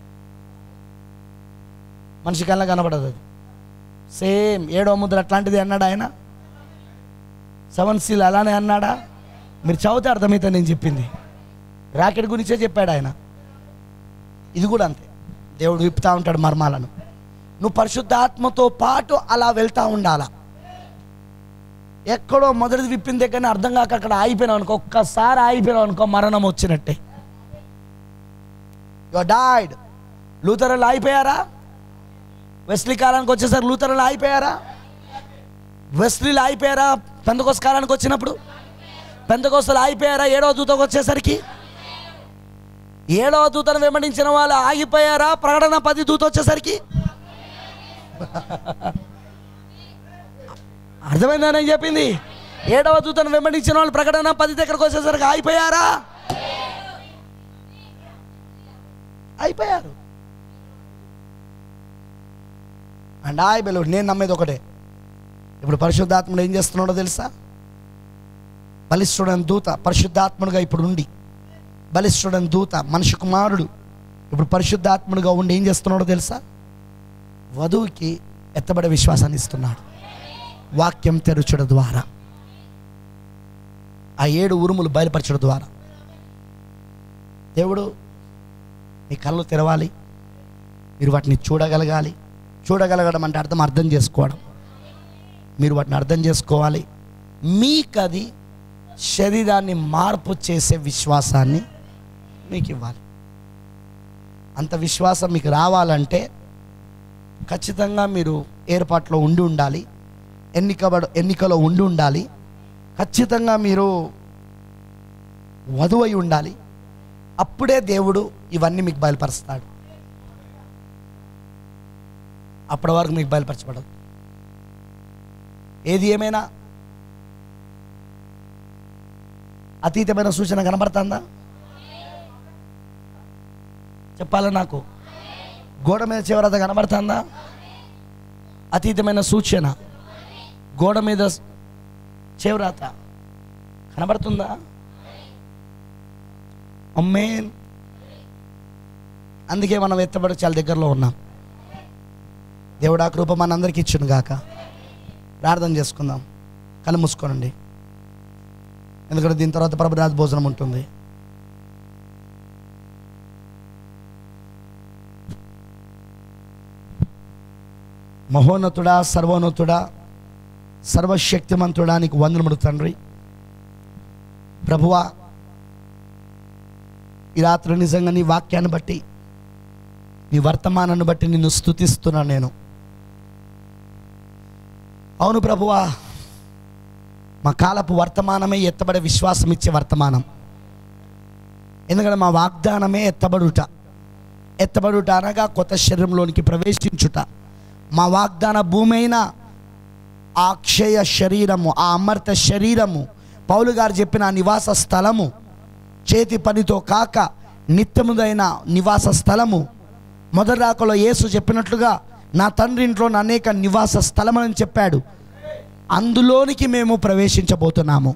Speaker 1: మనిషి కళ్ళ కనబడదు అది సేమ్ ఏడో ముద్ర అట్లాంటిది అన్నాడు ఆయన సెవెన్ సీల్ అలానే అన్నాడా మీరు చదివితే అర్థమవుతుంది నేను చెప్పింది రాకెట్ గురించే చెప్పాడు ఆయన ఇది కూడా అంతే దేవుడు విప్పుతూ ఉంటాడు మర్మాలను నువ్వు పరిశుద్ధాత్మతో పాటు అలా వెళ్తూ ఉండాలా ఎక్కడో మొదటిది విప్పిన దగ్గరనే అర్థం కాక అక్కడ ఆగిపోయినావు అనుకో ఒక్కసారి ఆగిపోయినావు అనుకో మరణం వచ్చినట్టే యు డైడ్ లూథరన్లు ఆగిపోయారా వెస్లీ కాలానికి వచ్చేసరికి లూథరన్లు ఆగిపోయారా వెస్లీలు ఆగిపోయారా పెందకోస కాలానికి వచ్చినప్పుడు పెందకోసలు ఆగిపోయారా ఏడవ దూతకు వచ్చేసరికి ఏడవ దూతను వెంబడించిన వాళ్ళు ఆగిపోయారా ప్రకటన పది దూత వచ్చేసరికి అర్థమైందా నేను చెప్పింది ఏడవ దూతను వెంబడించిన వాళ్ళు ప్రకటన పది దగ్గరకు వచ్చేసరికి ఆగిపోయారా అయిపోయారు అండ్ ఆయి బెలూడు నేను నమ్మేది ఒకటే ఇప్పుడు పరిశుద్ధాత్ముడు ఏం చేస్తున్నాడో తెలుసా బలిష్ఠుడని దూత పరిశుద్ధాత్ముడుగా ఇప్పుడు ఉండి బలిష్ఠుడని దూత మనిషి కుమారుడు ఇప్పుడు పరిశుద్ధాత్ముడుగా ఉండి ఏం చేస్తున్నాడో తెలుసా వధువుకి ఎత్తబడే విశ్వాసాన్ని ఇస్తున్నాడు వాక్యం తెరుచడం ద్వారా ఆ ఏడు ఉరుములు బయలుపరచడం ద్వారా దేవుడు మీ కళ్ళు తెరవాలి మీరు వాటిని చూడగలగాలి చూడగలగడం అంటే అర్థం అర్థం చేసుకోవడం మీరు వాటిని అర్థం చేసుకోవాలి మీకు అది శరీరాన్ని మార్పు చేసే విశ్వాసాన్ని మీకు ఇవ్వాలి అంత విశ్వాసం మీకు రావాలంటే ఖచ్చితంగా మీరు ఏర్పాట్లో ఉండి ఉండాలి ఎన్నికబడ ఎన్నికలో ఉండి ఉండాలి ఖచ్చితంగా మీరు వధువై ఉండాలి అప్పుడే దేవుడు ఇవన్నీ మీకు బయలుపరుస్తాడు అప్పటి వరకు మీకు బయలుపరచబడదు ఏది ఏమైనా అతీతమైన సూచన కనబడుతుందా చెప్పాలా నాకు గోడ మీద చివరత కనబడుతుందా అతీతమైన సూచన గోడ మీద చివరత కనబడుతుందా అమ్మేన్ అందుకే మనం ఎత్తబడి చాలా దగ్గరలో ఉన్నాం దేవుడు ఆ కృప మనందరికి ఇచ్చును గాక ప్రార్థన చేసుకుందాం కళ్ళు మూసుకోనండి ఎందుకంటే దీని తర్వాత ప్రభురాజ్ భోజనం ఉంటుంది మహోన్నతుడా సర్వోన్నతుడా సర్వశక్తిమంతుడా నీకు వందనముడు తండ్రి ప్రభువా ఈ రాత్రి నిజంగా నీ వాక్యాన్ని బట్టి నీ వర్తమానాన్ని బట్టి నిన్ను స్తుతిస్తున్నాను నేను అవును ప్రభువా మా కాలపు వర్తమానమే ఎత్తబడే విశ్వాసం ఇచ్చే వర్తమానం ఎందుకంటే మా వాగ్దానమే ఎత్తబడుట ఎత్తబడుట అనగా కొత్త శరీరంలోనికి ప్రవేశించుట మా వాగ్దాన భూమి అయిన ఆ అక్షయ శరీరము ఆ అమర్త శరీరము పౌలు గారు చెప్పిన ఆ నివాస స్థలము చేతి పనితో కాక నిత్యముదైన నివాస స్థలము మొదటి రాకలో యేసు చెప్పినట్లుగా నా తండ్రి ఇంట్లో అనేక నివాస స్థలమని చెప్పాడు అందులోనికి మేము ప్రవేశించబోతున్నాము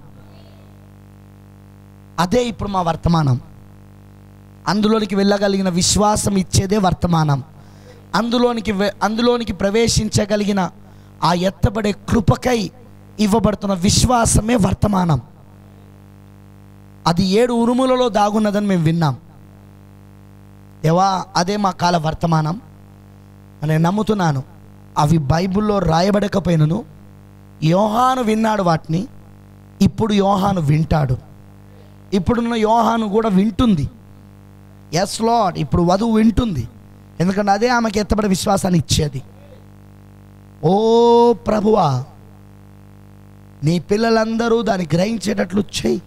Speaker 1: అదే ఇప్పుడు మా వర్తమానం అందులోనికి వెళ్ళగలిగిన విశ్వాసం ఇచ్చేదే వర్తమానం అందులోనికి వె- అందులోనికి ప్రవేశించగలిగిన ఆ ఎత్తబడే కృపకై ఇవ్వబడుతున్న విశ్వాసమే వర్తమానం అది ఏడు ఉరుములలో దాగున్నదని మేము విన్నాం దేవా అదే మా కాల వర్తమానం నేను నమ్ముతున్నాను అవి బైబిల్లో రాయబడకపోయినను యోహాను విన్నాడు వాటిని ఇప్పుడు యోహాను వింటాడు ఇప్పుడున్న యోహాను కూడా వింటుంది ఎస్ లాడ్ ఇప్పుడు వధువు వింటుంది ఎందుకంటే అదే ఆమెకి ఎత్తబడే విశ్వాసాన్ని ఇచ్చేది ఓ ప్రభువా నీ పిల్లలందరూ దాన్ని గ్రహించేటట్లు చెయ్యి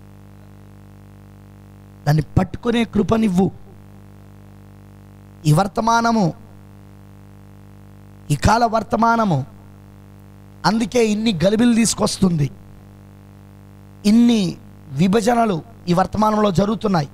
Speaker 1: దాన్ని పట్టుకునే కృపనివ్వు ఈ వర్తమానము ఈ కాల వర్తమానము అందుకే ఇన్ని గలిబిలు తీసుకొస్తుంది ఇన్ని విభజనలు ఈ వర్తమానంలో జరుగుతున్నాయి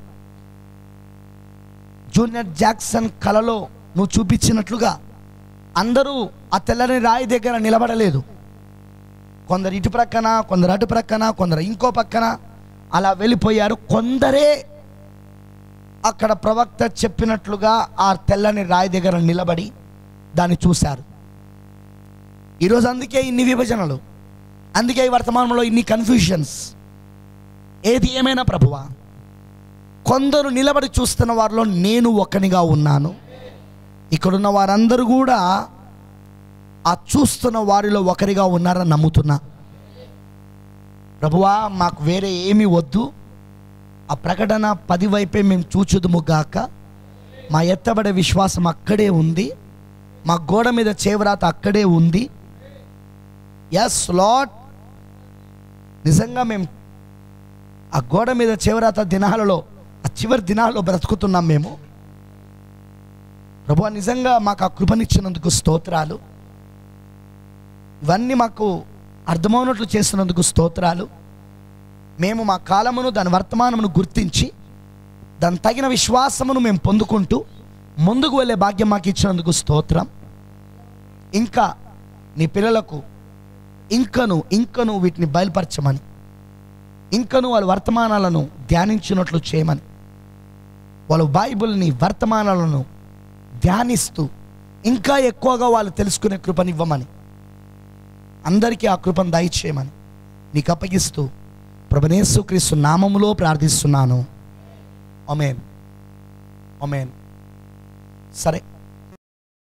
Speaker 1: జూనియర్ జాక్సన్ కలలో నువ్వు చూపించినట్లుగా అందరూ ఆ తెల్లని రాయి దగ్గర నిలబడలేదు కొందరు ఇటు ప్రక్కన కొందరు అటు ప్రక్కన కొందరు ఇంకో పక్కన అలా వెళ్ళిపోయారు కొందరే అక్కడ ప్రవక్త చెప్పినట్లుగా ఆ తెల్లని రాయి దగ్గర నిలబడి దాన్ని చూశారు ఈరోజు అందుకే ఇన్ని విభజనలు అందుకే ఈ వర్తమానంలో ఇన్ని కన్ఫ్యూషన్స్ ఏది ఏమైనా ప్రభువా కొందరు నిలబడి చూస్తున్న వారిలో నేను ఒకనిగా ఉన్నాను ఇక్కడున్న వారందరూ కూడా ఆ చూస్తున్న వారిలో ఒకరిగా ఉన్నారని నమ్ముతున్నా ప్రభువా మాకు వేరే ఏమీ వద్దు ఆ ప్రకటన పది వైపే మేము చూచుదుము గాక మా ఎత్తబడే విశ్వాసం అక్కడే ఉంది మా గోడ మీద చేవరాత అక్కడే ఉంది ఎస్ లాట్ నిజంగా మేము ఆ గోడ మీద చివరాత దినాలలో ఆ చివరి దినాల్లో బ్రతుకుతున్నాం మేము ప్రభు నిజంగా మాకు ఆ కృపనిచ్చినందుకు స్తోత్రాలు ఇవన్నీ మాకు అర్థమవునట్లు చేస్తున్నందుకు స్తోత్రాలు మేము మా కాలమును దాని వర్తమానమును గుర్తించి దాని తగిన విశ్వాసమును మేము పొందుకుంటూ ముందుకు వెళ్ళే భాగ్యం మాకు ఇచ్చినందుకు స్తోత్రం ఇంకా నీ పిల్లలకు ఇంకను ఇంకను వీటిని బయలుపరచమని ఇంకను వాళ్ళ వర్తమానాలను ధ్యానించినట్లు చేయమని వాళ్ళు బైబిల్ని వర్తమానాలను ధ్యానిస్తూ ఇంకా ఎక్కువగా వాళ్ళు తెలుసుకునే కృపనివ్వమని అందరికీ ఆ కృపను దయచేయమని నీకు అప్పగిస్తూ ప్రభనేసుక్రీస్తు నామములో ప్రార్థిస్తున్నాను ఒమేన్ ఒమేన్ సరే